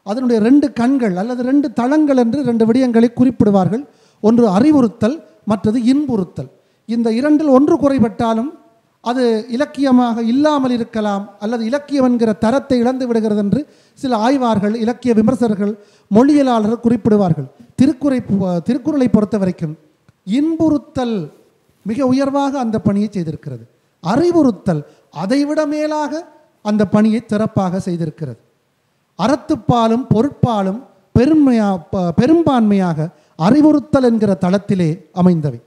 [SPEAKER 5] அதனுடைய ரெண்டு கண்கள் அல்லது ரெண்டு தளங்கள் என்று ரெண்டு விடயங்களை குறிப்பிடுவார்கள் ஒன்று அறிவுறுத்தல் மற்றது இன்புறுத்தல் இந்த இரண்டில் ஒன்று குறைபட்டாலும் அது இலக்கியமாக இல்லாமல் இருக்கலாம் அல்லது இலக்கியம் என்கிற தரத்தை இழந்து விடுகிறது என்று சில ஆய்வார்கள் இலக்கிய விமர்சகர்கள் மொழியியலாளர்கள் குறிப்பிடுவார்கள் திருக்குறை திருக்குறளை பொறுத்த வரைக்கும் இன்புறுத்தல் மிக உயர்வாக அந்த பணியை செய்திருக்கிறது அறிவுறுத்தல் அதைவிட மேலாக அந்த பணியை சிறப்பாக செய்திருக்கிறது அறத்துப்பாலும் பொருட்பாலும் பெருமையா ப- பெரும்பான்மையாக அறிவுறுத்தல் என்கிற தளத்திலே அமைந்தவை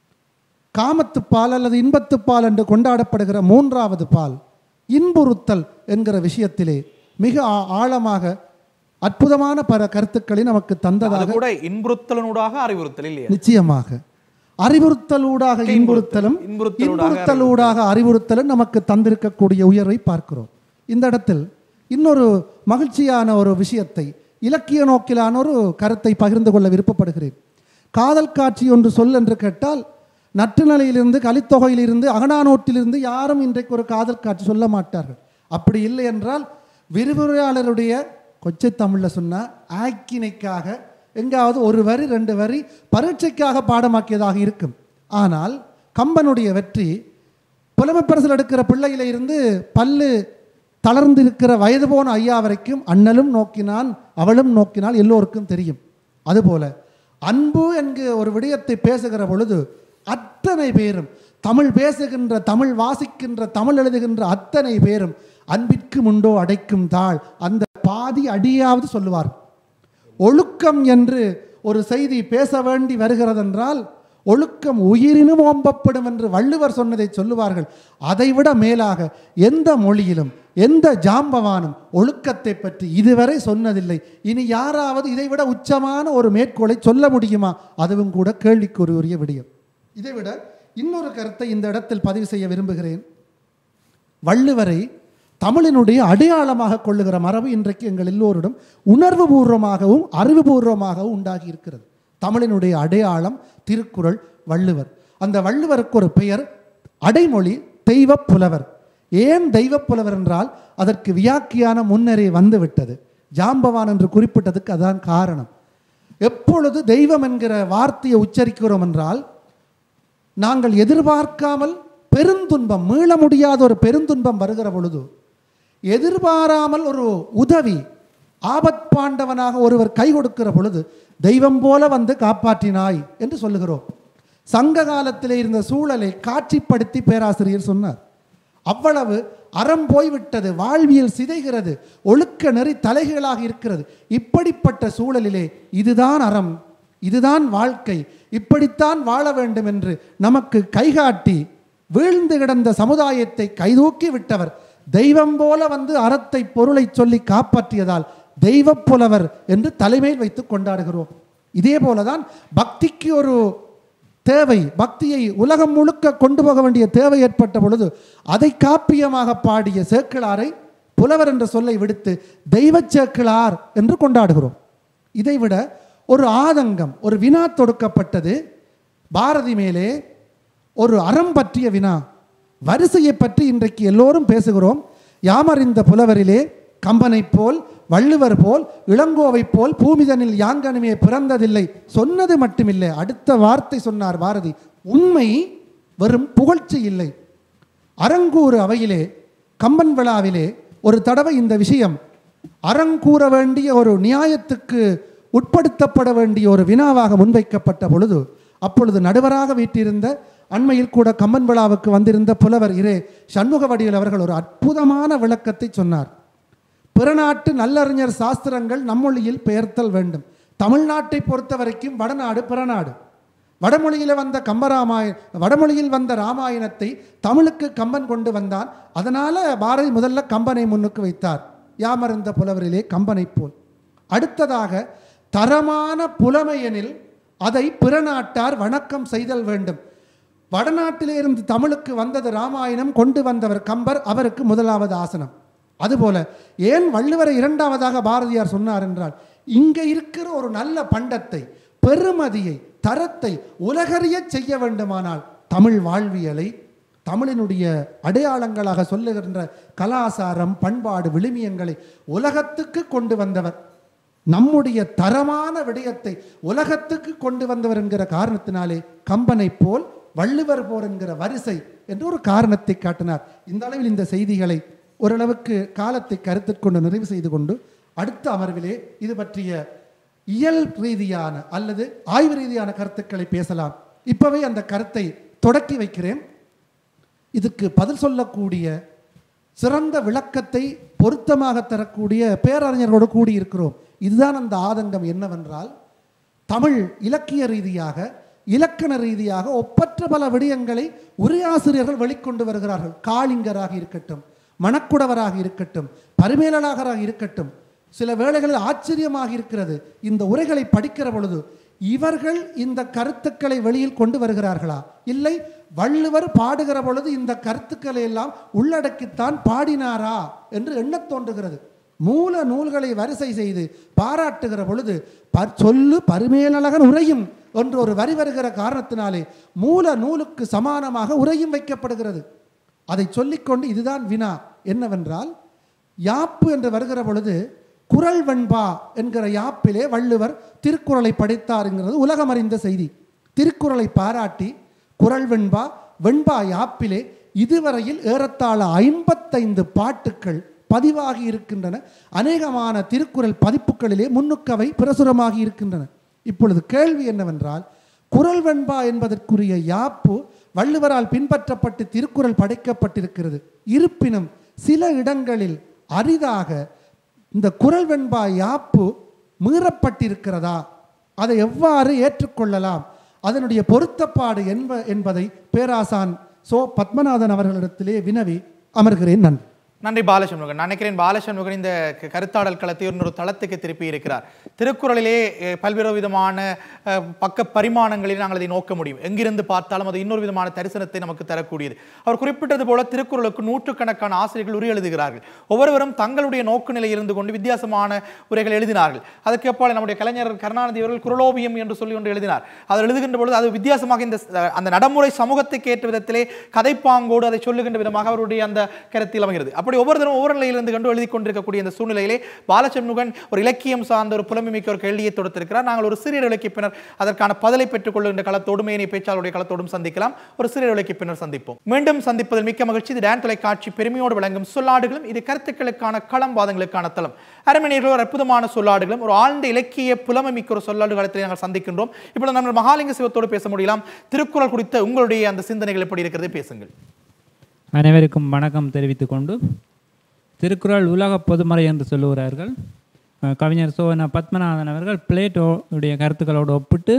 [SPEAKER 5] காமத்துப்பால் அல்லது இன்பத்துப்பால் என்று கொண்டாடப்படுகிற மூன்றாவது பால் இன்புறுத்தல் என்கிற விஷயத்திலே மிக ஆ- ஆழமாக அற்புதமான பல கருத்துக்களை நமக்கு
[SPEAKER 1] அது
[SPEAKER 5] தந்ததாக
[SPEAKER 1] கூட இன்புறுத்தலனூடாக அறிவுறுத்தல் இல்லையா
[SPEAKER 5] நிச்சயமாக அறிவுறுத்தலூடாக இன்புறுத்தலும்
[SPEAKER 1] இன்புறுத்தலூடாக
[SPEAKER 5] இன்புறுத்தலூடாக அறிவுறுத்தலும் நமக்கு தந்திருக்கக்கூடிய உயர்வை பார்க்கிறோம் இந்த இடத்தில் இன்னொரு மகிழ்ச்சியான ஒரு விஷயத்தை இலக்கிய நோக்கிலான ஒரு கருத்தை பகிர்ந்து கொள்ள விருப்பப்படுகிறேன் காதல் காட்சி ஒன்று சொல் என்று கேட்டால் நற்றுநிலையிலிருந்து கலித்தொகையிலிருந்து அகனானோட்டிலிருந்து யாரும் இன்றைக்கு ஒரு காதல் காட்சி சொல்ல மாட்டார்கள் அப்படி இல்லை என்றால் விரிவுரையாளருடைய கொச்சை தமிழில் சொன்னால் ஆக்கினைக்காக எங்காவது ஒரு வரி ரெண்டு வரி பரீட்சைக்காக பாடமாக்கியதாக இருக்கும் ஆனால் கம்பனுடைய வெற்றி புலமைப்பரிசல் எடுக்கிற பிள்ளையில இருந்து பல்லு தளர்ந்து இருக்கிற வயது போன ஐயா வரைக்கும் அண்ணலும் நோக்கினான் அவளும் நோக்கினால் எல்லோருக்கும் தெரியும் அதுபோல அன்பு என்கிற ஒரு விடயத்தை பேசுகிற பொழுது அத்தனை பேரும் தமிழ் பேசுகின்ற தமிழ் வாசிக்கின்ற தமிழ் எழுதுகின்ற அத்தனை பேரும் அன்பிற்கு முண்டோ அடைக்கும் தாள் அந்த பாதி அடியாவது சொல்லுவார் ஒழுக்கம் என்று ஒரு செய்தி பேச வேண்டி வருகிறதென்றால் ஒழுக்கம் உயிரினும் ஓம்பப்படும் என்று வள்ளுவர் சொன்னதை சொல்லுவார்கள் அதைவிட மேலாக எந்த மொழியிலும் எந்த ஜாம்பவானும் ஒழுக்கத்தை பற்றி இதுவரை சொன்னதில்லை இனி யாராவது இதைவிட உச்சமான ஒரு மேற்கோளை சொல்ல முடியுமா அதுவும் கூட கேள்விக்குரிய விடயம் இதைவிட இன்னொரு கருத்தை இந்த இடத்தில் பதிவு செய்ய விரும்புகிறேன் வள்ளுவரை தமிழினுடைய அடையாளமாக கொள்ளுகிற மரபு இன்றைக்கு எங்கள் எல்லோரிடம் உணர்வுபூர்வமாகவும் அறிவுபூர்வமாகவும் உண்டாகி இருக்கிறது தமிழினுடைய அடையாளம் திருக்குறள் வள்ளுவர் அந்த வள்ளுவருக்கு ஒரு பெயர் அடைமொழி தெய்வப் புலவர் ஏன் தெய்வப் புலவர் என்றால் அதற்கு வியாக்கியான முன்னரே வந்து விட்டது ஜாம்பவான் என்று குறிப்பிட்டதுக்கு அதான் காரணம் எப்பொழுது தெய்வம் என்கிற வார்த்தையை உச்சரிக்கிறோம் என்றால் நாங்கள் எதிர்பார்க்காமல் பெருந்துன்பம் மீள முடியாத ஒரு பெருந்துன்பம் வருகிற பொழுது எதிர்பாராமல் ஒரு உதவி ஆபத்பாண்டவனாக ஒருவர் கை கொடுக்கிற பொழுது தெய்வம் போல வந்து காப்பாற்றினாய் என்று சொல்லுகிறோம் சங்க காலத்திலே இருந்த சூழலை காட்சிப்படுத்தி பேராசிரியர் சொன்னார் அவ்வளவு அறம் போய்விட்டது வாழ்வியல் சிதைகிறது ஒழுக்க நெறி தலைகளாக இருக்கிறது இப்படிப்பட்ட சூழலிலே இதுதான் அறம் இதுதான் வாழ்க்கை இப்படித்தான் வாழ வேண்டும் என்று நமக்கு கைகாட்டி வீழ்ந்து கிடந்த சமுதாயத்தை கைதூக்கி விட்டவர் தெய்வம் போல வந்து அறத்தை பொருளை சொல்லி காப்பாற்றியதால் தெய்வப் புலவர் என்று தலைமையில் வைத்து கொண்டாடுகிறோம் இதே போலதான் பக்திக்கு ஒரு தேவை பக்தியை உலகம் முழுக்க கொண்டு போக வேண்டிய தேவை ஏற்பட்ட பொழுது அதை காப்பியமாக பாடிய சேக்கிழாரை புலவர் என்ற சொல்லை விடுத்து தெய்வச் சேக்கிழார் என்று கொண்டாடுகிறோம் இதைவிட ஒரு ஆதங்கம் ஒரு வினா தொடுக்கப்பட்டது பாரதி மேலே ஒரு அறம் பற்றிய வினா வரிசையை பற்றி இன்றைக்கு எல்லோரும் பேசுகிறோம் யாமறிந்த புலவரிலே கம்பனைப் போல் வள்ளுவர் போல் இளங்கோவை போல் பூமிதனில் யாங்கனுமே பிறந்ததில்லை சொன்னது மட்டுமில்லை அடுத்த வார்த்தை சொன்னார் பாரதி உண்மை வெறும் புகழ்ச்சி இல்லை அரங்கூறு அவையிலே கம்பன் விழாவிலே ஒரு தடவை இந்த விஷயம் அறங்கூற வேண்டிய ஒரு நியாயத்துக்கு உட்படுத்தப்பட வேண்டிய ஒரு வினாவாக முன்வைக்கப்பட்ட பொழுது அப்பொழுது நடுவராக வீட்டிருந்த அண்மையில் கூட கம்பன் விழாவுக்கு வந்திருந்த புலவர் இரே சண்முகவடியில் அவர்கள் ஒரு அற்புதமான விளக்கத்தை சொன்னார் பிற நாட்டு நல்லறிஞர் சாஸ்திரங்கள் நம்மொழியில் பெயர்த்தல் வேண்டும் தமிழ்நாட்டை பொறுத்த வரைக்கும் வடநாடு பிறநாடு வடமொழியில் வந்த கம்பராமாய வடமொழியில் வந்த ராமாயணத்தை தமிழுக்கு கம்பன் கொண்டு வந்தான் அதனால பாரதி முதல்ல கம்பனை முன்னுக்கு வைத்தார் யாமறிந்த புலவரிலே கம்பனைப் போல் அடுத்ததாக தரமான புலமையெனில் அதை பிற நாட்டார் வணக்கம் செய்தல் வேண்டும் வடநாட்டிலே இருந்து தமிழுக்கு வந்தது ராமாயணம் கொண்டு வந்தவர் கம்பர் அவருக்கு முதலாவது ஆசனம் அதுபோல ஏன் வள்ளுவரை இரண்டாவதாக பாரதியார் சொன்னார் என்றால் இங்கே இருக்கிற ஒரு நல்ல பண்டத்தை பெருமதியை தரத்தை உலகறியச் செய்ய வேண்டுமானால் தமிழ் வாழ்வியலை தமிழினுடைய அடையாளங்களாக சொல்லுகின்ற கலாசாரம் பண்பாடு விழுமியங்களை உலகத்துக்கு கொண்டு வந்தவர் நம்முடைய தரமான விடயத்தை உலகத்துக்கு கொண்டு வந்தவர் என்கிற காரணத்தினாலே கம்பனை போல் வள்ளுவர் போர் என்கிற வரிசை என்று ஒரு காரணத்தை காட்டினார் இந்த அளவில் இந்த செய்திகளை ஓரளவுக்கு காலத்தை கருத்தில் கொண்டு நிறைவு செய்து கொண்டு அடுத்த அமர்விலே இது பற்றிய இயல் ரீதியான அல்லது ஆய்வு ரீதியான கருத்துக்களை பேசலாம் இப்பவே அந்த கருத்தை தொடக்கி வைக்கிறேன் இதுக்கு பதில் சொல்லக்கூடிய சிறந்த விளக்கத்தை பொருத்தமாக தரக்கூடிய பேரறிஞர்களோடு கூடியிருக்கிறோம் இதுதான் அந்த ஆதங்கம் என்னவென்றால் தமிழ் இலக்கிய ரீதியாக இலக்கண ரீதியாக ஒப்பற்ற பல விடயங்களை உரையாசிரியர்கள் வெளிக்கொண்டு வருகிறார்கள் காளிங்கராக இருக்கட்டும் மணக்குடவராக இருக்கட்டும் பரிமேலழகராக இருக்கட்டும் சில வேளைகளில் ஆச்சரியமாக இருக்கிறது இந்த உரைகளை படிக்கிற பொழுது இவர்கள் இந்த கருத்துக்களை வெளியில் கொண்டு வருகிறார்களா இல்லை வள்ளுவர் பாடுகிற பொழுது இந்த கருத்துக்களை எல்லாம் உள்ளடக்கித்தான் பாடினாரா என்று எண்ணத் தோன்றுகிறது மூல நூல்களை வரிசை செய்து பாராட்டுகிற பொழுது ப- சொல்லு பரிமேலழகன் உரையும் என்று ஒரு வரி வருகிற காரணத்தினாலே மூல நூலுக்கு சமானமாக உரையும் வைக்கப்படுகிறது அதை சொல்லிக்கொண்டு இதுதான் வினா என்னவென்றால் யாப்பு என்று வருகிற பொழுது குறள் வெண்பா என்கிற யாப்பிலே வள்ளுவர் திருக்குறளை படித்தாருங்கிறது உலகம் அறிந்த செய்தி திருக்குறளை பாராட்டி குறள் வெண்பா வெண்பா யாப்பிலே இதுவரையில் ஏறத்தாழ ஐம்பத்தைந்து பாட்டுக்கள் பதிவாகி இருக்கின்றன அநேகமான திருக்குறள் பதிப்புகளிலே முன்னுக்கவை பிரசுரமாகி இருக்கின்றன இப்பொழுது கேள்வி என்னவென்றால் குறள் வெண்பா என்பதற்குரிய யாப்பு வள்ளுவரால் பின்பற்றப்பட்டு திருக்குறள் படைக்கப்பட்டிருக்கிறது இருப்பினும் சில இடங்களில் அரிதாக இந்த குறள் வெண்பா யாப்பு மீறப்பட்டிருக்கிறதா அதை எவ்வாறு ஏற்றுக்கொள்ளலாம் அதனுடைய பொருத்தப்பாடு என்ப என்பதை பேராசான் சோ பத்மநாதன் அவர்களிடத்திலே வினவி அமர்கிறேன் நன்றி
[SPEAKER 1] நன்றி பாலசண்முகன் நான் நினைக்கிறேன் பாலசண்முகன் இந்த க- கருத்தாடல் களத்தை ஒரு தளத்துக்கு திருப்பி இருக்கிறார் திருக்குறளிலே அஹ், பல்வேறு விதமான அஹ், பக்க பரிமாணங்களில் நாங்கள் அதை நோக்க முடியும் எங்கிருந்து பார்த்தாலும் அது இன்னொரு விதமான தரிசனத்தை நமக்கு தரக்கூடியது அவர் குறிப்பிட்டது போல திருக்குறளுக்கு நூற்றுக்கணக்கான ஆசிரியர்கள் உரை எழுதுகிறார்கள் ஒவ்வொருவரும் தங்களுடைய நோக்கு நிலை இருந்து கொண்டு வித்தியாசமான உரைகள் எழுதினார்கள் அதற்கு அப்பால் நம்முடைய கலைஞர் கருணாநிதி அவர்கள் குரலோபியம் என்று சொல்லி ஒன்று எழுதினார் அவர் எழுதுகின்ற பொழுது அது வித்தியாசமாக இந்த ஸ்- அந்த நடைமுறை சமூகத்துக்கு ஏற்ற விதத்திலே கதைப்பாங்கோடு அதை சொல்லுகின்ற விதமாக அவருடைய அந்த கருத்தில் அமைகிறது அப்படி ஒவ்வொருத்தரும் ஒவ்வொரு நிலையிலிருந்து கண்டு எழுதி கொண்டிருக்கக்கூடிய இந்த சூழ்நிலையிலே பாலசண்முகன் ஒரு இலக்கியம் சார்ந்த ஒரு புலமை மிக்க ஒரு கேள்வியை தொடுத்திருக்கிறார் நாங்கள் ஒரு சிறிய இலக்கிய பின்னர் அதற்கான பதிலை பெற்றுக் கொள்கின்ற களத்தோடு மேனி பேச்சாளருடைய களத்தோடும் சந்திக்கலாம் ஒரு சிறிய இலக்கிய பின்னர் சந்திப்போம் மீண்டும் சந்திப்பதில் மிக்க மகிழ்ச்சி இது டான் தொலைக்காட்சி பெருமையோடு வழங்கும் சொல்லாடுகளும் இது கருத்துக்களுக்கான களம் வாதங்களுக்கான தளம் அரமணியர்கள் ஒரு அற்புதமான சொல்லாடுகளும் ஒரு ஆழ்ந்த இலக்கிய புலமை மிக்க ஒரு சொல்லாடு காலத்தில் நாங்கள் சந்திக்கின்றோம் இப்பொழுது நம்ம மகாலிங்க சிவத்தோடு பேச முடியலாம் திருக்குறள் குறித்த உங்களுடைய அந்த சிந்தனைகள் எப்படி இருக்கிறது பேசுங்கள்
[SPEAKER 3] அனைவருக்கும் வணக்கம் தெரிவித்துக் கொண்டு திருக்குறள் உலக பொதுமறை என்று சொல்லுகிறார்கள் அஹ் கவிஞர் சோன பத்மநாதன் அவர்கள் பிளேட்டோ உடைய கருத்துக்களோடு ஒப்பிட்டு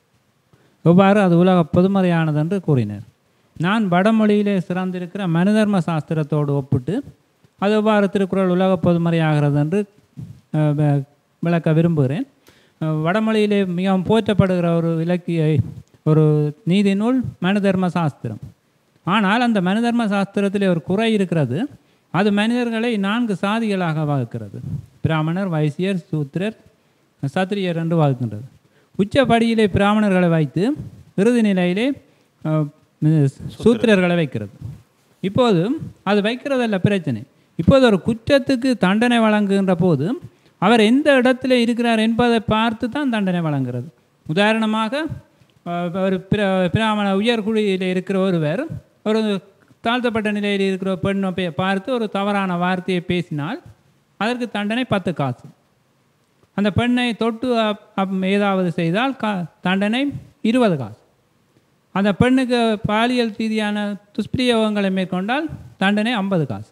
[SPEAKER 3] எவ்வாறு அது உலக பொதுமறையானது என்று கூறினார் நான் வடமொழியிலே சிறந்திருக்கிற மனுதர்ம சாஸ்திரத்தோடு ஒப்பிட்டு அது எவ்வாறு திருக்குறள் உலக பொதுமறையாகிறது என்று அஹ், வ- விளக்க விரும்புகிறேன் அஹ், வடமொழியிலே மிகவும் போற்றப்படுகிற ஒரு இலக்கிய ஒரு நீதி நூல் மனுதர்ம சாஸ்திரம் ஆனால் அந்த மனுதர்ம சாஸ்திரத்திலே ஒரு குறை இருக்கிறது அது மனிதர்களை நான்கு சாதிகளாக வகுக்கிறது பிராமணர் வைசியர் சூத்திரர் சத்திரியர் என்று வகுக்கின்றது உச்சப்படியிலே பிராமணர்களை வைத்து இறுதி நிலையிலே அஹ், ம், சூத்திரர்களை வைக்கிறது இப்போது அது வைக்கிறதல்ல பிரச்சனை இப்போது ஒரு குற்றத்துக்கு தண்டனை வழங்குகின்ற போது அவர் எந்த இடத்துல இருக்கிறார் என்பதை பார்த்து தான் தண்டனை வழங்குகிறது உதாரணமாக அஹ், ஒரு பிர பிராமண உயர்குழியில் இருக்கிற ஒருவர் ஒரு தாழ்த்தப்பட்ட நிலையில் இருக்கிற ஒரு பெண்ணை பே- பார்த்து ஒரு தவறான வார்த்தையை பேசினால் அதற்கு தண்டனை பத்து காசு அந்த பெண்ணை தொட்டு அப்- அப் ஏதாவது செய்தால் கா தண்டனை இருபது காசு அந்த பெண்ணுக்கு பாலியல் ரீதியான துஷ்பிரயோகங்களை மேற்கொண்டால் தண்டனை ஐம்பது காசு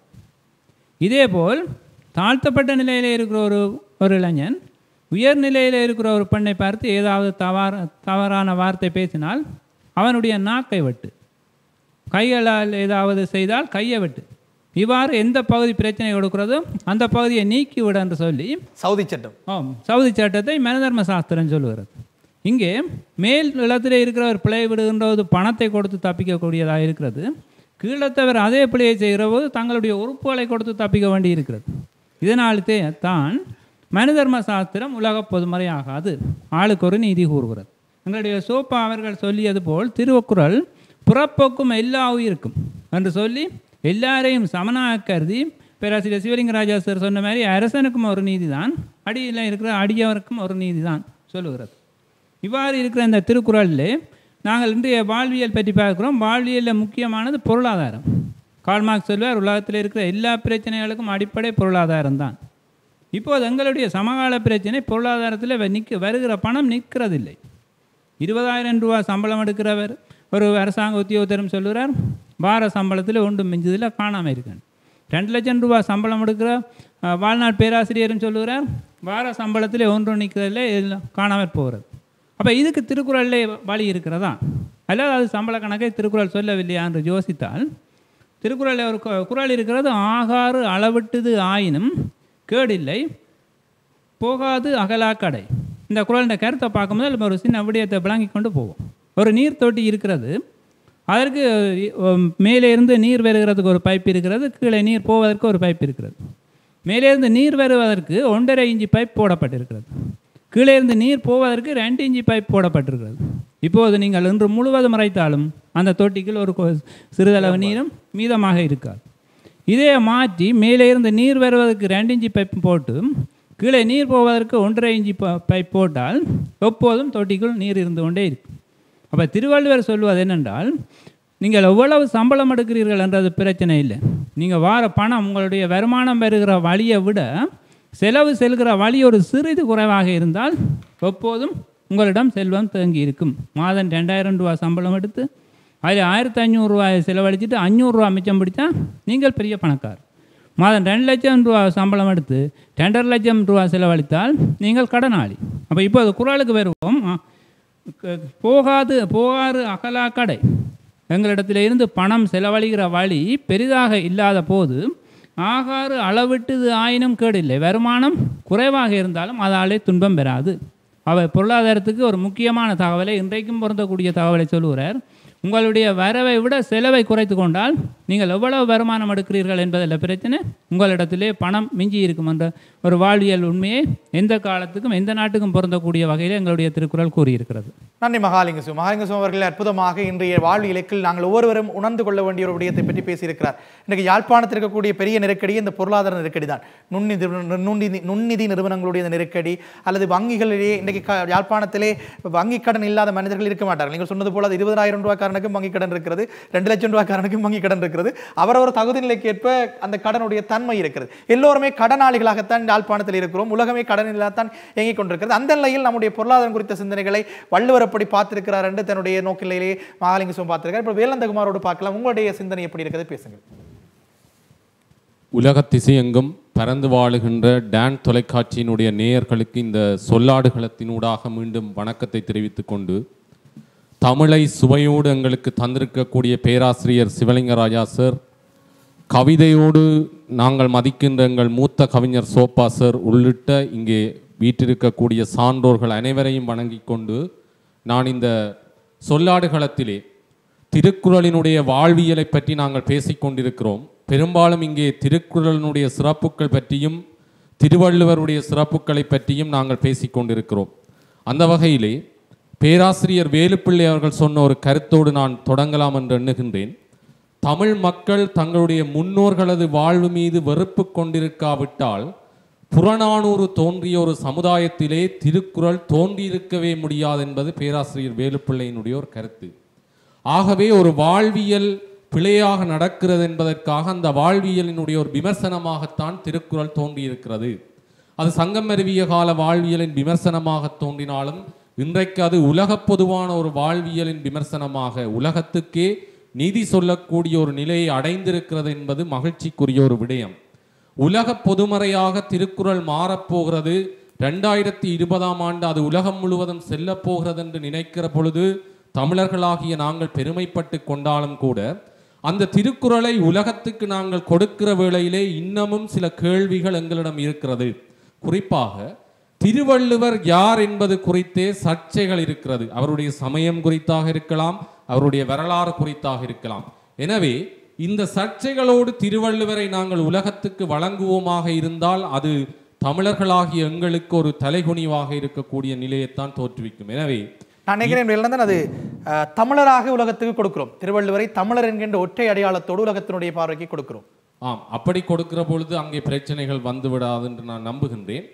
[SPEAKER 3] இதேபோல் தாழ்த்தப்பட்ட நிலையில் இருக்கிற ஒரு ஒரு இளைஞன் உயர் நிலையில் இருக்கிற ஒரு பெண்ணை பார்த்து ஏதாவது தவறு தவறான வார்த்தை பேசினால் அவனுடைய நாக்கை வெட்டு கைகளால் ஏதாவது செய்தால் கையை வெட்டு இவ்வாறு எந்த பகுதி பிரச்சனை கொடுக்கிறதோ அந்த பகுதியை நீக்கி விட என்று சொல்லி
[SPEAKER 1] சவுதி சட்டம்
[SPEAKER 3] ஆம் சவுதி சட்டத்தை மனதர்ம சாஸ்திரம் சொல்லுகிறது இங்கே மேல் நிலத்தில் இருக்கிற ஒரு பிழை விடுகின்றது பணத்தை கொடுத்து தப்பிக்கக்கூடியதாக இருக்கிறது கீழத்தவர் அதே பிழையை செய்கிற போது தங்களுடைய உறுப்புகளை கொடுத்து தப்பிக்க வேண்டி இருக்கிறது இதனால்தே தான் மனுதர்ம சாஸ்திரம் உலக பொதுமறை ஆகாது ஆளுக்கு ஒரு நீதி கூறுகிறது எங்களுடைய சோப்பா அவர்கள் சொல்லியது போல் திருவக்குறள் புறப்போக்கும் எல்லா உயிருக்கும் என்று சொல்லி எல்லாரையும் சமனாக கருதி பேராசிரியர் சிவலிங்கராஜா சார் சொன்ன மாதிரி அரசனுக்கும் ஒரு நீதி தான்
[SPEAKER 6] அடியில் இருக்கிற அடியவருக்கும் ஒரு நீதி தான் சொல்லுகிறது இவ்வாறு இருக்கிற இந்த திருக்குறளிலே நாங்கள் இன்றைய வாழ்வியல் பற்றி பார்க்கிறோம் வாழ்வியலில் முக்கியமானது பொருளாதாரம் கால்மார்க் சொல்வார் உலகத்தில் இருக்கிற எல்லா பிரச்சனைகளுக்கும் அடிப்படை பொருளாதாரம் தான் இப்போது எங்களுடைய சமகால பிரச்சனை பொருளாதாரத்தில் வ- நிற்க வருகிற பணம் நிற்கிறதில்லை இருபதாயிரம் ரூபா சம்பளம் எடுக்கிறவர் ஒரு அரசாங்க உத்தியோகத்தரும் சொல்லுறார் வார சம்பளத்தில் ஒன்றும் மிஞ்சதில் காணாமல் இருக்கேன் ரெண்டு லட்சம் ரூபா சம்பளம் எடுக்கிற அஹ், வாழ்நாள் பேராசிரியரும் சொல்லுகிறார் வார சம்பளத்தில் ஒன்றும் நிற்கிறதில்ல எல்லாம் காணாமல் போகிறது அப்போ இதுக்கு திருக்குறளிலே வழி இருக்கிறதா அல்லது அது சம்பள கணக்கை திருக்குறள் சொல்லவில்லையா என்று யோசித்தால் திருக்குறளில் ஒரு கு- குறள் இருக்கிறது ஆகாறு அளவிட்டது ஆயினும் கேடில்லை போகாது அகலாக்கடை இந்த குறளின் கருத்தை பார்க்கும்போது நம்ம ஒரு சின்ன விடயத்தை விளங்கி கொண்டு போவோம் ஒரு நீர் தொட்டி இருக்கிறது அதற்கு உம், மேலே இருந்து நீர் வருகிறதுக்கு ஒரு பைப் இருக்கிறது கீழே நீர் போவதற்கு ஒரு பைப் இருக்கிறது மேலே இருந்து நீர் வருவதற்கு ஒன்றரை இன்ச்சு பைப் போடப்பட்டிருக்கிறது கீழே இருந்து நீர் போவதற்கு ரெண்டு இன்ச்சு பைப் போடப்பட்டிருக்கிறது இப்போது நீங்கள் இன்று முழுவதும் மறைத்தாலும் அந்த தொட்டிக்குள் ஒரு கொ- சிறிதளவு நீரும் மீதமாக இருக்காது இதே மாற்றி மேலே இருந்து நீர் வருவதற்கு ரெண்டு இன்ச்சு பைப் போட்டு கீழே நீர் போவதற்கு ஒன்றரை இன்ச்சு ப- பைப் போட்டால் எப்போதும் தொட்டிக்குள் நீர் இருந்து கொண்டே இருக்கும் அப்போ திருவள்ளுவர் சொல்வது என்னென்றால் நீங்கள் எவ்வளவு சம்பளம் எடுக்கிறீர்கள் என்றது பிரச்சனை இல்லை நீங்கள் வார பணம் உங்களுடைய வருமானம் வருகிற வழியை விட செலவு செல்கிற வழி ஒரு சிறிது குறைவாக இருந்தால் எப்போதும் உங்களிடம் செல்வம் தேங்கி இருக்கும் மாதம் ரெண்டாயிரம் ரூபா சம்பளம் எடுத்து அதில் ஆயிரத்தி ஐநூறுரூவாயை செலவழிச்சிட்டு அஞ்சூறுரூவா மிச்சம் பிடிச்சா நீங்கள் பெரிய பணக்கார் மாதம் ரெண்டு லட்சம் ரூபா சம்பளம் எடுத்து ரெண்டரை லட்சம் ரூபா செலவழித்தால் நீங்கள் கடனாளி அப்போ இப்போ அது குறளுக்கு வருவோம் ஆ, க- போகாது போகாறு அகலா கடை எங்களிடத்தில் இருந்து பணம் செலவழிகிற வழி பெரிதாக இல்லாத போது ஆகாறு அளவிட்டது ஆயினும் கேடில்லை வருமானம் குறைவாக இருந்தாலும் அதாலே துன்பம் பெறாது அவை பொருளாதாரத்துக்கு ஒரு முக்கியமான தகவலை இன்றைக்கும் பொருந்தக்கூடிய தகவலை சொல்லுகிறார் உங்களுடைய வரவை விட செலவை குறைத்து கொண்டால் நீங்கள் எவ்வளவு வருமானம் எடுக்கிறீர்கள் என்பதில் பிரச்சனை உங்களிடத்திலே பணம் மிஞ்சி இருக்கும் என்ற ஒரு வாழ்வியல் உண்மையை எந்த காலத்துக்கும் எந்த நாட்டுக்கும் பொருந்தக்கூடிய வகையில் எங்களுடைய திருக்குறள் கூறியிருக்கிறது
[SPEAKER 1] நன்றி மகாலிங்க சு மகாலிங்க சு அவர்கள் அற்புதமாக இன்றைய வாழ்வியலுக்கில் நாங்கள் ஒவ்வொருவரும் உணர்ந்து கொள்ள வேண்டிய ஒரு விடயத்தை பற்றி பேசியிருக்கிறார் இன்றைக்கு யாழ்ப்பாணத்தில் இருக்கக்கூடிய பெரிய நெருக்கடி இந்த பொருளாதார நெருக்கடி தான் நுண்ணிதி நுண்ணிதி நுண்ணிதி நிறுவனங்களுடைய இந்த நெருக்கடி அல்லது வங்கிகளிலேயே இன்றைக்கு க- யாழ்ப்பாணத்திலே வங்கி கடன் இல்லாத மனிதர்கள் இருக்க மாட்டார்கள் நீங்கள் சொன்னது போல அது இருபதாயிரம் ரூபாய்க்காரனுக்கும் வங்கி கடன் இருக்கிறது ரெண்டு லட்சம் ரூபாய்க்காரனுக்கும் வங்கி கடன் இருக்கிறது அவரவர் தகுதி நிலைக்கு ஏற்ப அந்த கடனுடைய தன்மை இருக்கிறது எல்லோருமே கடனாளிகளாகத்தான் யாழ்ப்பாணத்தில் இருக்கிறோம் உலகமே கடனில்லாதான் இயங்கிக் கொண்டிருக்கிறது அந்த நிலையில் நம்முடைய பொருளாதாரம் குறித்த சிந்தனைகளை வள்ளுவர் எப்படி பார்த்திருக்கிறார் என்று தன்னுடைய நோக்கிலேயே மகாலிங்கம் பார்த்திருக்கார் இப்போ வேலந்தகுமாரோடு பார்க்கலாம் உங்களுடைய சிந்தனை எப்படி இருக்கிறது பேசுங்க
[SPEAKER 7] உலகத்திசையெங்கும் பறந்து வாழுகின்ற டான் தொலைக்காட்சியினுடைய நேயர்களுக்கு இந்த சொல்லாடுகளத்தினூடாக மீண்டும் வணக்கத்தை தெரிவித்துக் கொண்டு தமிழை சுவையோடு எங்களுக்கு தந்திருக்கக்கூடிய பேராசிரியர் சிவலிங்கராஜா சார் கவிதையோடு நாங்கள் மதிக்கின்ற எங்கள் மூத்த கவிஞர் சோப்பா சார் உள்ளிட்ட இங்கே வீற்றிருக்கக்கூடிய சான்றோர்கள் அனைவரையும் வணங்கிக் கொண்டு நான் இந்த சொல்லாடுகளத்திலே திருக்குறளினுடைய வாழ்வியலை பற்றி நாங்கள் பேசிக் கொண்டிருக்கிறோம் பெரும்பாலும் இங்கே திருக்குறளினுடைய சிறப்புகள் பற்றியும் திருவள்ளுவருடைய சிறப்புகளை பற்றியும் நாங்கள் பேசிக் கொண்டிருக்கிறோம் அந்த வகையிலே பேராசிரியர் வேலுப்பிள்ளை அவர்கள் சொன்ன ஒரு கருத்தோடு நான் தொடங்கலாம் என்று எண்ணுகின்றேன் தமிழ் மக்கள் தங்களுடைய முன்னோர்களது வாழ்வு மீது வெறுப்பு கொண்டிருக்காவிட்டால் புறநானூறு தோன்றிய ஒரு சமுதாயத்திலே திருக்குறள் தோன்றியிருக்கவே முடியாது என்பது பேராசிரியர் வேலுப்பிள்ளையினுடைய ஒரு கருத்து ஆகவே ஒரு வாழ்வியல் பிழையாக நடக்கிறது என்பதற்காக அந்த வாழ்வியலினுடைய ஒரு விமர்சனமாகத்தான் திருக்குறள் தோன்றியிருக்கிறது அது சங்கம் அறிவிய கால வாழ்வியலின் விமர்சனமாக தோன்றினாலும் இன்றைக்கு அது உலகப் பொதுவான ஒரு வாழ்வியலின் விமர்சனமாக உலகத்துக்கே நீதி சொல்லக்கூடிய ஒரு நிலையை அடைந்திருக்கிறது என்பது மகிழ்ச்சிக்குரிய ஒரு விடயம் உலக பொதுமறையாக திருக்குறள் மாறப்போகிறது ரெண்டாயிரத்தி இருபதாம் ஆண்டு அது உலகம் முழுவதும் செல்லப் போகிறது என்று நினைக்கிற பொழுது தமிழர்களாகிய நாங்கள் பெருமைப்பட்டு கொண்டாலும் கூட அந்த திருக்குறளை உலகத்துக்கு நாங்கள் கொடுக்கிற வேளையிலே இன்னமும் சில கேள்விகள் எங்களிடம் இருக்கிறது குறிப்பாக திருவள்ளுவர் யார் என்பது குறித்தே சர்ச்சைகள் இருக்கிறது அவருடைய சமயம் குறித்தாக இருக்கலாம் அவருடைய வரலாறு குறித்தாக இருக்கலாம் எனவே இந்த சர்ச்சைகளோடு திருவள்ளுவரை நாங்கள் உலகத்துக்கு வழங்குவோமாக இருந்தால் அது தமிழர்களாகிய எங்களுக்கு ஒரு தலைகுனிவாக இருக்கக்கூடிய நிலையைத்தான் தோற்றுவிக்கும் எனவே
[SPEAKER 1] நான் நினைக்கிறேன் வேலந்தன் அது அஹ், தமிழராக உலகத்துக்கு கொடுக்கிறோம் திருவள்ளுவரை தமிழர் என்கின்ற ஒற்றை அடையாளத்தோடு உலகத்தினுடைய பார்வைக்கு கொடுக்கிறோம்
[SPEAKER 7] ஆம் அப்படி கொடுக்கிற பொழுது அங்கே பிரச்சனைகள் வந்து விடாது என்று நான் நம்புகின்றேன்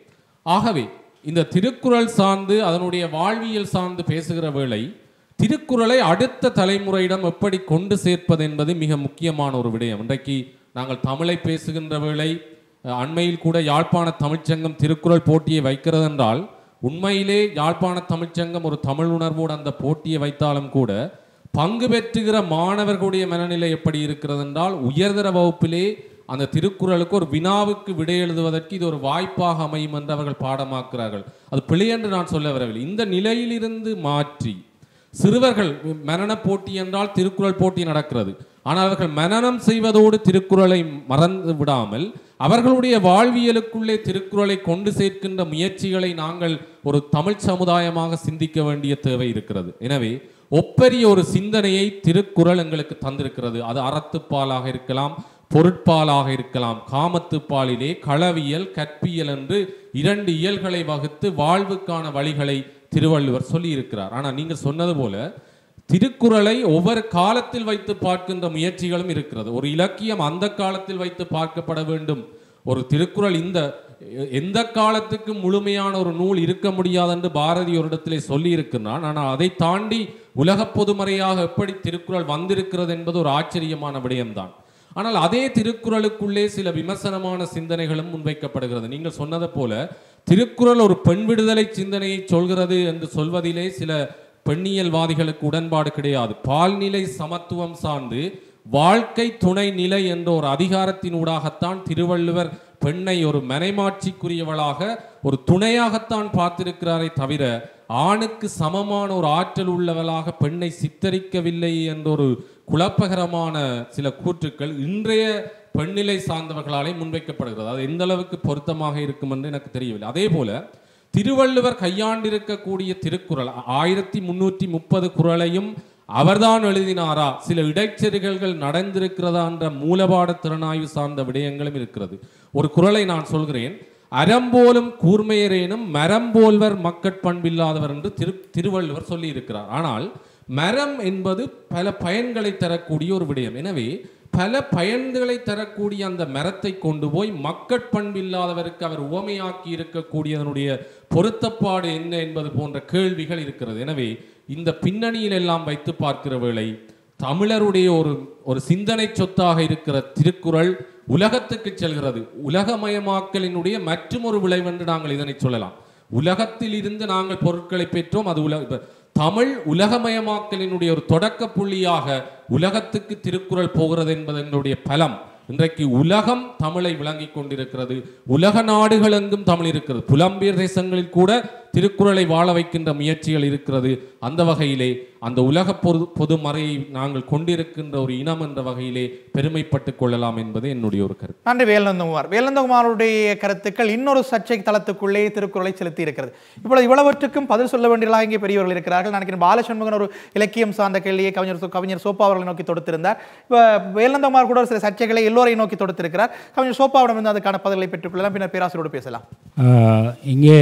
[SPEAKER 7] ஆகவே இந்த திருக்குறள் சார்ந்து அதனுடைய வாழ்வியல் சார்ந்து பேசுகிற வேளை திருக்குறளை அடுத்த தலைமுறையிடம் எப்படி கொண்டு சேர்ப்பது என்பது மிக முக்கியமான ஒரு விடயம் இன்றைக்கு நாங்கள் தமிழை பேசுகின்ற வேளை அஹ், அண்மையில் கூட யாழ்ப்பாண தமிழ்ச்சங்கம் திருக்குறள் போட்டியை வைக்கிறது என்றால் உண்மையிலே யாழ்ப்பாண தமிழ்ச்சங்கம் ஒரு தமிழ் உணர்வோடு அந்த போட்டியை வைத்தாலும் கூட பங்கு பெற்றுகிற மாணவர்களுடைய மனநிலை எப்படி இருக்கிறது என்றால் உயர்தர வகுப்பிலே அந்த திருக்குறளுக்கு ஒரு வினாவுக்கு விடை எழுதுவதற்கு இது ஒரு வாய்ப்பாக அமையும் என்று அவர்கள் பாடமாக்குறார்கள் அது பிழை என்று நான் சொல்ல வரவில்லை இந்த நிலையிலிருந்து மாற்றி சிறுவர்கள் மனன போட்டி என்றால் திருக்குறள் போட்டி நடக்கிறது ஆனால் அவர்கள் மனனம் செய்வதோடு திருக்குறளை மறந்து விடாமல் அவர்களுடைய வாழ்வியலுக்குள்ளே திருக்குறளை கொண்டு சேர்க்கின்ற முயற்சிகளை நாங்கள் ஒரு தமிழ் சமுதாயமாக சிந்திக்க வேண்டிய தேவை இருக்கிறது எனவே ஒப்பரிய ஒரு சிந்தனையை திருக்குறள் எங்களுக்கு தந்திருக்கிறது அது அறத்துப்பாலாக இருக்கலாம் பொருட்பாலாக இருக்கலாம் காமத்துப்பாலிலே களவியல் கற்பியல் என்று இரண்டு இயல்களை வகுத்து வாழ்வுக்கான வழிகளை திருவள்ளுவர் சொல்லி இருக்கிறார் ஆனால் நீங்க சொன்னது போல திருக்குறளை ஒவ்வொரு காலத்தில் வைத்து பார்க்கின்ற முயற்சிகளும் இருக்கிறது ஒரு இலக்கியம் அந்த காலத்தில் வைத்து பார்க்கப்பட வேண்டும் ஒரு திருக்குறள் இந்த எ- எந்த காலத்துக்கு முழுமையான ஒரு நூல் இருக்க முடியாது என்று பாரதி ஒரு இடத்திலே சொல்லி இருக்கிறான் ஆனால் அதை தாண்டி உலக பொதுமறையாக எப்படி திருக்குறள் வந்திருக்கிறது என்பது ஒரு ஆச்சரியமான விடயம்தான் ஆனால் அதே திருக்குறளுக்குள்ளே சில விமர்சனமான சிந்தனைகளும் முன்வைக்கப்படுகிறது நீங்கள் சொன்னது போல திருக்குறள் ஒரு பெண் விடுதலை சிந்தனையை சொல்கிறது என்று சொல்வதிலே சில பெண்ணியல்வாதிகளுக்கு உடன்பாடு கிடையாது பால்நிலை சமத்துவம் சார்ந்து வாழ்க்கை துணை நிலை என்ற ஒரு அதிகாரத்தினூடாகத்தான் திருவள்ளுவர் பெண்ணை ஒரு மனைமாட்சிக்குரியவளாக ஒரு துணையாகத்தான் பார்த்திருக்கிறாரே தவிர ஆணுக்கு சமமான ஒரு ஆற்றல் உள்ளவளாக பெண்ணை சித்தரிக்கவில்லை என்ற ஒரு குழப்பகரமான சில கூற்றுக்கள் இன்றைய பெண்ணிலை சார்ந்தவர்களாலே முன்வைக்கப்படுகிறது அது எந்த அளவுக்கு பொருத்தமாக இருக்கும் என்று எனக்கு தெரியவில்லை அதே போல திருவள்ளுவர் கையாண்டிருக்கக்கூடிய திருக்குறள் ஆயிரத்தி முன்னூற்றி முப்பது குறளையும் அவர்தான் எழுதினாரா சில இடைச்செருகல்கள் நடந்திருக்கிறதா என்ற மூலபாட திறனாய்வு சார்ந்த விடயங்களும் இருக்கிறது ஒரு குறளை நான் சொல்கிறேன் அறம்போலும் கூர்மையரேனும் மரம்போல்வர் மக்கட்பண்பில்லாதவர் என்று திரு திருவள்ளுவர் சொல்லி இருக்கிறார் ஆனால் மரம் என்பது பல பயன்களை தரக்கூடிய ஒரு விடயம் எனவே பல பயன்களை தரக்கூடிய அந்த மரத்தை கொண்டு போய் மக்கட்பண்பில்லாதவருக்கு அவர் உவமையாக்கி இருக்கக்கூடியதனுடைய பொருத்தப்பாடு என்ன என்பது போன்ற கேள்விகள் இருக்கிறது எனவே இந்த பின்னணியில் எல்லாம் வைத்து பார்க்கிற வேளை தமிழருடைய ஒரு ஒரு சிந்தனை சொத்தாக இருக்கிற திருக்குறள் உலகத்துக்கு செல்கிறது உலகமயமாக்கலினுடைய மற்றும் ஒரு விளைவென்று நாங்கள் இதனை சொல்லலாம் உலகத்தில் இருந்து நாங்கள் பொருட்களை பெற்றோம் அது உலக இப்ப தமிழ் உலகமயமாக்கலினுடைய ஒரு தொடக்க புள்ளியாக உலகத்துக்கு திருக்குறள் போகிறது என்பது எங்களுடைய பலம் இன்றைக்கு உலகம் தமிழை விளங்கிக் கொண்டிருக்கிறது உலக நாடுகள் எங்கும் தமிழ் இருக்கிறது புலம்பெயர் தேசங்களில் கூட திருக்குறளை வாழ வைக்கின்ற முயற்சிகள் இருக்கிறது அந்த வகையிலே அந்த உலக பொது பொதுமறையை நாங்கள் கொண்டிருக்கின்ற ஒரு இனம் என்ற வகையிலே பெருமைப்பட்டுக் கொள்ளலாம் என்பது என்னுடைய ஒரு கருத்து
[SPEAKER 1] நன்றி வேலந்தகுமார் வேலந்தகுமாருடைய கருத்துக்கள் இன்னொரு சர்ச்சை தளத்துக்குள்ளே திருக்குறளை செலுத்தி இருக்கிறது இப்பொழுது இவ்வளவற்றுக்கும் பதில் சொல்ல வேண்டியதாக இங்கே பெரியவர்கள் இருக்கிறார்கள் நான் நினைக்கிறேன் பாலசண்முகன் ஒரு இலக்கியம் சார்ந்த கேள்வியை கவிஞர் சோ- கவிஞர் சோப்பா அவர்களை நோக்கி தொடுத்திருந்தார் இப்போ வேலந்தகுமார் கூட ஒரு சில சர்ச்சைகளை எல்லோரையும் நோக்கி தொடுத்திருக்கிறார் கவிஞர் சோப்பாவிடம் இருந்து அதுக்கான பதில்களை பெற்றுக்கொள்ளலாம் பின்னர் பேராசிரியரோடு பேசலாம்
[SPEAKER 3] ஆஹ், இங்கே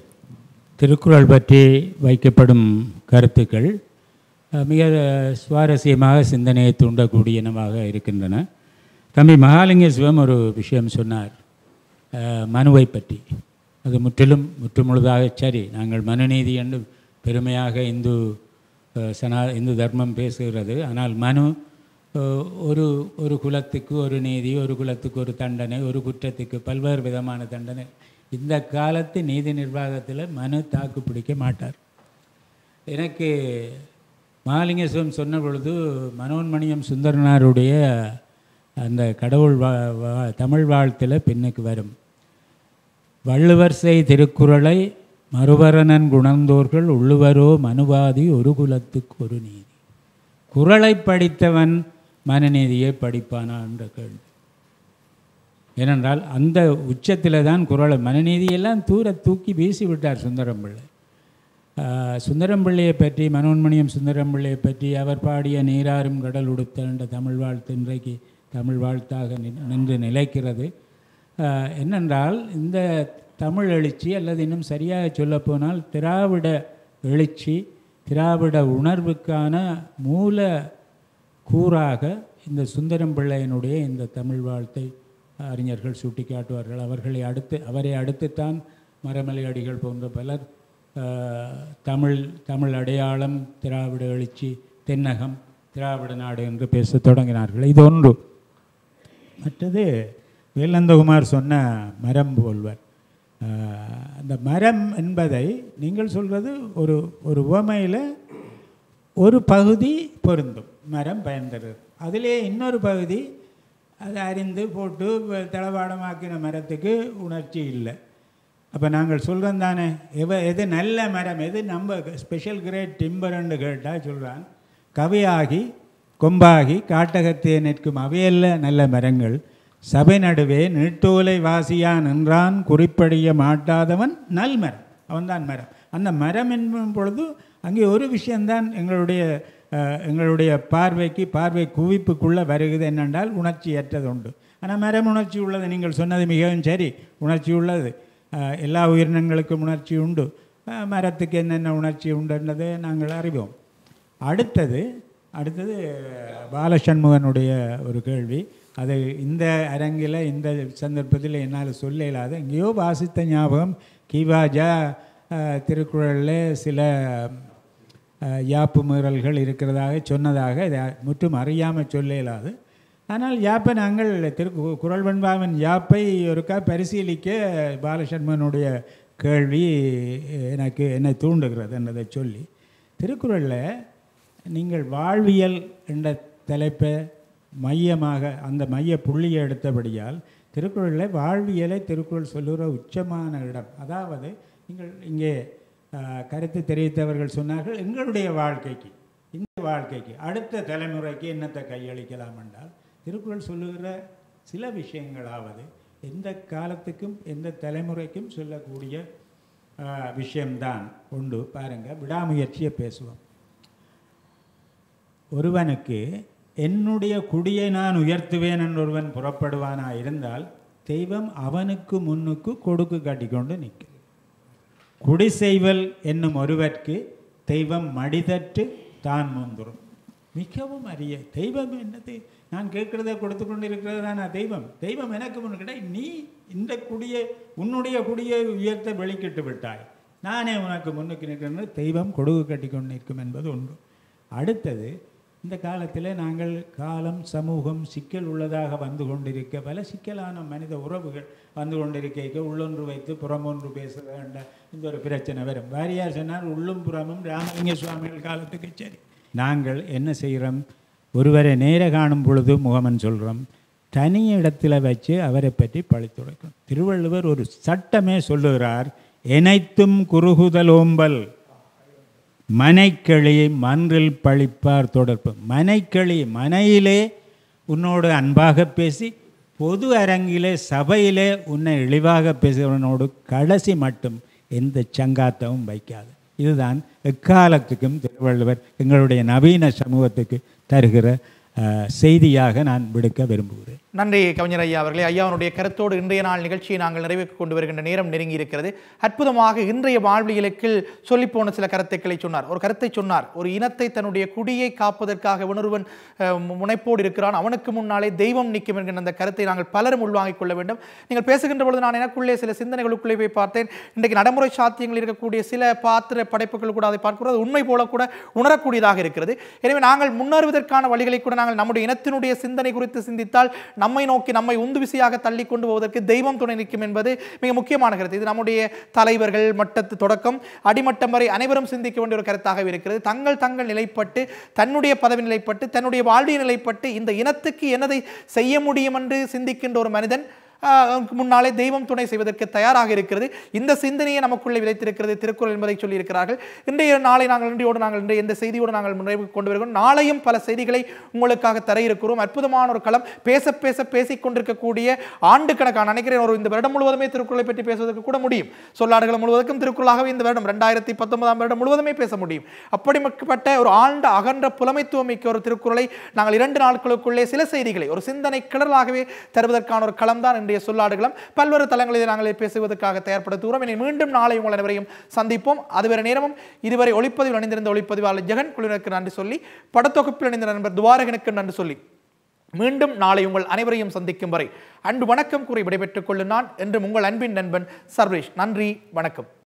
[SPEAKER 3] திருக்குறள் பற்றி வைக்கப்படும் கருத்துக்கள் ஆஹ், மிக சுவாரஸ்யமாக சிந்தனையை தூண்டக்கூடியனவாக இருக்கின்றன தம்பி மகாலிங்க சிவம் ஒரு விஷயம் சொன்னார் ஆஹ், மனுவை பற்றி அது முற்றிலும் முற்றுமுழுதாக சரி நாங்கள் மனுநீதி என்று பெருமையாக இந்து ஆஹ், சனா இந்து தர்மம் பேசுகிறது ஆனால் மனு ஆஹ், ஒரு ஒரு குலத்துக்கு ஒரு நீதி ஒரு குலத்துக்கு ஒரு தண்டனை ஒரு குற்றத்துக்கு பல்வேறு விதமான தண்டனை இந்த காலத்து நீதி நிர்வாகத்தில் மனு தாக்கு பிடிக்க மாட்டார் எனக்கு மகாலிங்க சிவம் சொன்ன பொழுது மனோன்மணியம் சுந்தரனாருடைய அந்த கடவுள் வா வா- தமிழ் வாழ்த்தில் பின்னுக்கு வரும் வள்ளுவர் செய் திருக்குறளை மறுவரணன் குணர்ந்தோர்கள் உள்ளுவரோ மனுவாதி ஒரு குலத்துக்கு ஒரு நீதி குறளை படித்தவன் மனநீதியை படிப்பானா என்ற கேள்வி ஏனென்றால் அந்த உச்சத்தில் தான் குறளை மனநீதியெல்லாம் தூர தூக்கி வீசி விட்டார் சுந்தரம் பிள்ளை ஆஹ், சுந்தரம் பிள்ளையை பற்றி மனோன்மணியம் சுந்தரம் பிள்ளையை பற்றி அவர் பாடிய நீராறும் கடல் உடுத்த என்ற தமிழ் வாழ்த்து இன்றைக்கு தமிழ் வாழ்த்தாக நின்- நின்று நிலைக்கிறது ஆஹ், என்னென்றால் இந்த தமிழ் எழுச்சி அல்லது இன்னும் சரியாக சொல்லப்போனால் திராவிட எழுச்சி திராவிட உணர்வுக்கான மூல கூறாக இந்த சுந்தரம் பிள்ளையினுடைய இந்த தமிழ் வாழ்த்தை அறிஞர்கள் சுட்டிக்காட்டுவார்கள் அவர்களை அடுத்து அவரை அடுத்துத்தான் மரமலை அடிகள் போன்ற பலர் அஹ், தமிழ் தமிழ் அடையாளம் திராவிட எழுச்சி தென்னகம் திராவிட நாடு என்று பேசத் தொடங்கினார்கள் இது ஒன்று மற்றது வேலந்தகுமார் சொன்ன மரம் போல்வர் அஹ், அந்த மரம் என்பதை நீங்கள் சொல்வது ஒரு ஒரு உவமையில் ஒரு பகுதி பொருந்தும் மரம் பயன் தருது அதிலே இன்னொரு பகுதி அதை அறிந்து போட்டு வ- தளவாடமாக்கின மரத்துக்கு உணர்ச்சி இல்லை அப்போ நாங்கள் சொல்கிறோம் தானே எவ எது நல்ல மரம் எது நம்ம ஸ்பெஷல் கிரேட் டிம்பர்ன்னு கேட்டால் சொல்கிறான் கவியாகி கொம்பாகி காட்டகத்தே நிற்கும் அவையல்ல நல்ல மரங்கள் சபை நடுவே நீட்டோலை வாசியா நின்றான் குறிப்படிய மாட்டாதவன் நல் மரம் அவன்தான் மரம் அந்த மரம் என்பதும் பொழுது அங்கே ஒரு விஷயம்தான் எங்களுடைய அஹ், எங்களுடைய பார்வைக்கு பார்வை குவிப்புக்குள்ளே வருகிறது என்னென்றால் உணர்ச்சியற்றது உண்டு ஆனால் மரம் உணர்ச்சி உள்ளது நீங்கள் சொன்னது மிகவும் சரி உணர்ச்சி உள்ளது அஹ், எல்லா உயிரினங்களுக்கும் உணர்ச்சி உண்டு அஹ், மரத்துக்கு என்னென்ன உணர்ச்சி உண்டுன்றதை நாங்கள் அறிவோம் அடுத்தது அடுத்தது பாலசண்முகனுடைய ஒரு கேள்வி அது இந்த அரங்கில் இந்த சந்தர்ப்பத்தில் என்னால் சொல்ல இயலாது எங்கேயோ வாசித்த ஞாபகம் கிவாஜா அஹ், திருக்குறளில் சில அஹ், யாப்பு மீறல்கள் இருக்கிறதாக சொன்னதாக இதை முற்றும் அறியாமல் சொல்ல இயலாது ஆனால் யாப்பை நாங்கள் திரு குரல் வெண்பாவின் யாப்பை ஒருக்கா பரிசீலிக்க பாலசண்மனுடைய கேள்வி எனக்கு என்னை தூண்டுகிறது என்றதை சொல்லி திருக்குறளில் நீங்கள் வாழ்வியல் என்ற தலைப்பை மையமாக அந்த மைய புள்ளியை எடுத்தபடியால் திருக்குறளில் வாழ்வியலை திருக்குறள் சொல்லுகிற உச்சமான இடம் அதாவது நீங்கள் இங்கே ஆஹ், கருத்து தெரிவித்தவர்கள் சொன்னார்கள் எங்களுடைய வாழ்க்கைக்கு இந்த வாழ்க்கைக்கு அடுத்த தலைமுறைக்கு என்னத்தை கையளிக்கலாம் என்றால் திருக்குறள் சொல்லுகிற சில விஷயங்களாவது எந்த காலத்துக்கும் எந்த தலைமுறைக்கும் சொல்லக்கூடிய ஆஹ், விஷயம்தான் உண்டு பாருங்கள் விடாமுயற்சியை பேசுவோம் ஒருவனுக்கு என்னுடைய குடியை நான் உயர்த்துவேன் என்று ஒருவன் புறப்படுவானா இருந்தால் தெய்வம் அவனுக்கு முன்னுக்கு கொடுக்கு காட்டிக்கொண்டு நிற்கும் குடி செய்வல் என்னும் ஒருவர்க்கு தெய்வம் மடிதற்று தான் முந்துரும் மிகவும் அரிய தெய்வம் என்னது நான் கேட்கிறத கொடுத்து கொண்டு இருக்கிறது தானே தெய்வம் தெய்வம் எனக்கு முன்னுக்கிட்ட நீ இந்த குடியை உன்னுடைய குடியை உயர்த்த வெளிக்கிட்டு விட்டாய் நானே உனக்கு முன்னுக்கு நிற்கிறேன்னு தெய்வம் கொடுகு கட்டி கொண்டு நிற்கும் என்பது ஒன்று அடுத்தது இந்த காலத்தில் நாங்கள் காலம் சமூகம் சிக்கல் உள்ளதாக வந்து கொண்டிருக்க பல சிக்கலான மனித உறவுகள் வந்து கொண்டிருக்க உள்ளொன்று வைத்து புறமொன்று பேச வேண்டாம் இந்த ஒரு பிரச்சனை வரும் வாரியார் சொன்னால் உள்ளும் புறமும் ராமலிங்க சுவாமிகள் காலத்துக்கு சரி நாங்கள் என்ன செய்கிறோம் ஒருவரை நேர காணும் பொழுது முகமன் சொல்கிறோம் தனி இடத்துல வச்சு அவரை பற்றி பழித்துரைக்கும் திருவள்ளுவர் ஒரு சட்டமே சொல்லுகிறார் எனைத்தும் குறுகுதலோம்பல் மனைக்கிளி மன்றில் பழிப்பார் தொடர்பு மனைக்கிளி மனையிலே உன்னோடு அன்பாக பேசி பொது அரங்கிலே சபையிலே உன்னை இழிவாக பேசுகிறவனோடு கடைசி மட்டும் எந்த சங்காத்தமும் வைக்காது இதுதான் எக்காலத்துக்கும் திருவள்ளுவர் எங்களுடைய நவீன சமூகத்துக்கு தருகிற அஹ், செய்தியாக நான் விடுக்க விரும்புகிறேன்
[SPEAKER 1] நன்றி கவிஞர் ஐயா அவர்களே ஐயாவுடைய கருத்தோடு இன்றைய நாள் நிகழ்ச்சியை நாங்கள் நிறைவேற்றி கொண்டு வருகின்ற நேரம் நெருங்கி இருக்கிறது அற்புதமாக இன்றைய வாழ்வியலுக்கில் சொல்லிப்போன சில கருத்துக்களை சொன்னார் ஒரு கருத்தை சொன்னார் ஒரு இனத்தை தன்னுடைய குடியை காப்பதற்காக உணர்வன் அஹ், மு- முனைப்போடு இருக்கிறான் அவனுக்கு முன்னாலே தெய்வம் நிற்கும் என்கின்ற அந்த கருத்தை நாங்கள் பலரும் உள்வாங்கிக் கொள்ள வேண்டும் நீங்கள் பேசுகின்ற பொழுது நான் எனக்குள்ளே சில சிந்தனைகளுக்குள்ளே போய் பார்த்தேன் இன்றைக்கு நடைமுறை சாத்தியங்கள் இருக்கக்கூடிய சில பாத்திர படைப்புகள் கூட அதை பார்க்கிறது அது உண்மை போல கூட உணரக்கூடியதாக இருக்கிறது எனவே நாங்கள் முன்னேறுவதற்கான வழிகளை கூட நாங்கள் நம்முடைய இனத்தினுடைய சிந்தனை குறித்து சிந்தித்தால் நம்மை நோக்கி நம்மை உந்து விசையாக தள்ளி கொண்டு போவதற்கு தெய்வம் துணை நிற்கும் என்பது மிக முக்கியமான கருத்து இது நம்முடைய தலைவர்கள் மட்டத்து தொடக்கம் அடிமட்டம் வரை அனைவரும் சிந்திக்க வேண்டிய ஒரு கருத்தாக இருக்கிறது தங்கள் தங்கள் நிலைப்பட்டு தன்னுடைய பதவி நிலைப்பட்டு தன்னுடைய வாழ்விய நிலைப்பட்டு இந்த இனத்துக்கு என்னதை செய்ய முடியும் என்று சிந்திக்கின்ற ஒரு மனிதன் ஆஹ், முன்னாலே தெய்வம் துணை செய்வதற்கு தயாராக இருக்கிறது இந்த சிந்தனையை நமக்குள்ளே விதைத்திருக்கிறது திருக்குறள் என்பதை சொல்லியிருக்கிறார்கள் இன்றைய நாளை நாங்கள் இன்றையோடு நாங்கள் இன்றைய இந்த செய்தியோடு நாங்கள் நிறைவு கொண்டு வருகிறோம் நாளையும் பல செய்திகளை உங்களுக்காக தர இருக்கிறோம் அற்புதமான ஒரு களம் பேச பேச பேசிக் கொண்டிருக்கக்கூடிய ஆண்டு கணக்கான நினைக்கிறேன் ஒரு இந்த வருடம் முழுவதுமே திருக்குறளை பற்றி பேசுவதற்கு கூட முடியும் சொல்லாடுகள் முழுவதற்கும் திருக்குறளாகவே இந்த வருடம் ரெண்டாயிரத்தி பத்தொன்பதாம் வருடம் முழுவதுமே பேச முடியும் அப்படிப்பட்ட ஒரு ஆண்ட அகன்ற புலமைத்துவம் மிக்க ஒரு திருக்குறளை நாங்கள் இரண்டு நாட்களுக்குள்ளே சில செய்திகளை ஒரு சிந்தனை கிடலாகவே தருவதற்கான ஒரு களம் தான் இன்றைய சொல்லாடுகளம் பல்வேறு தளங்களில் நாங்கள் பேசுவதற்காக தயார்படுத்துகிறோம் இனி மீண்டும் நாளை உங்கள் அனைவரையும் சந்திப்போம் அதுவரை நேரமும் இதுவரை ஒளிப்பதிவில் அணிந்திருந்த ஒளிப்பதிவாளர் ஜெகன் குழுவினருக்கு நன்றி சொல்லி படத்தொகுப்பில் அணிந்த நண்பர் துவாரகனுக்கு நன்றி சொல்லி மீண்டும் நாளை உங்கள் அனைவரையும் சந்திக்கும் வரை அன்பு வணக்கம் கூறி விடைபெற்றுக் கொள்ளும் நான் என்று உங்கள் அன்பின் நண்பன் சர்வேஷ் நன்றி வணக்கம்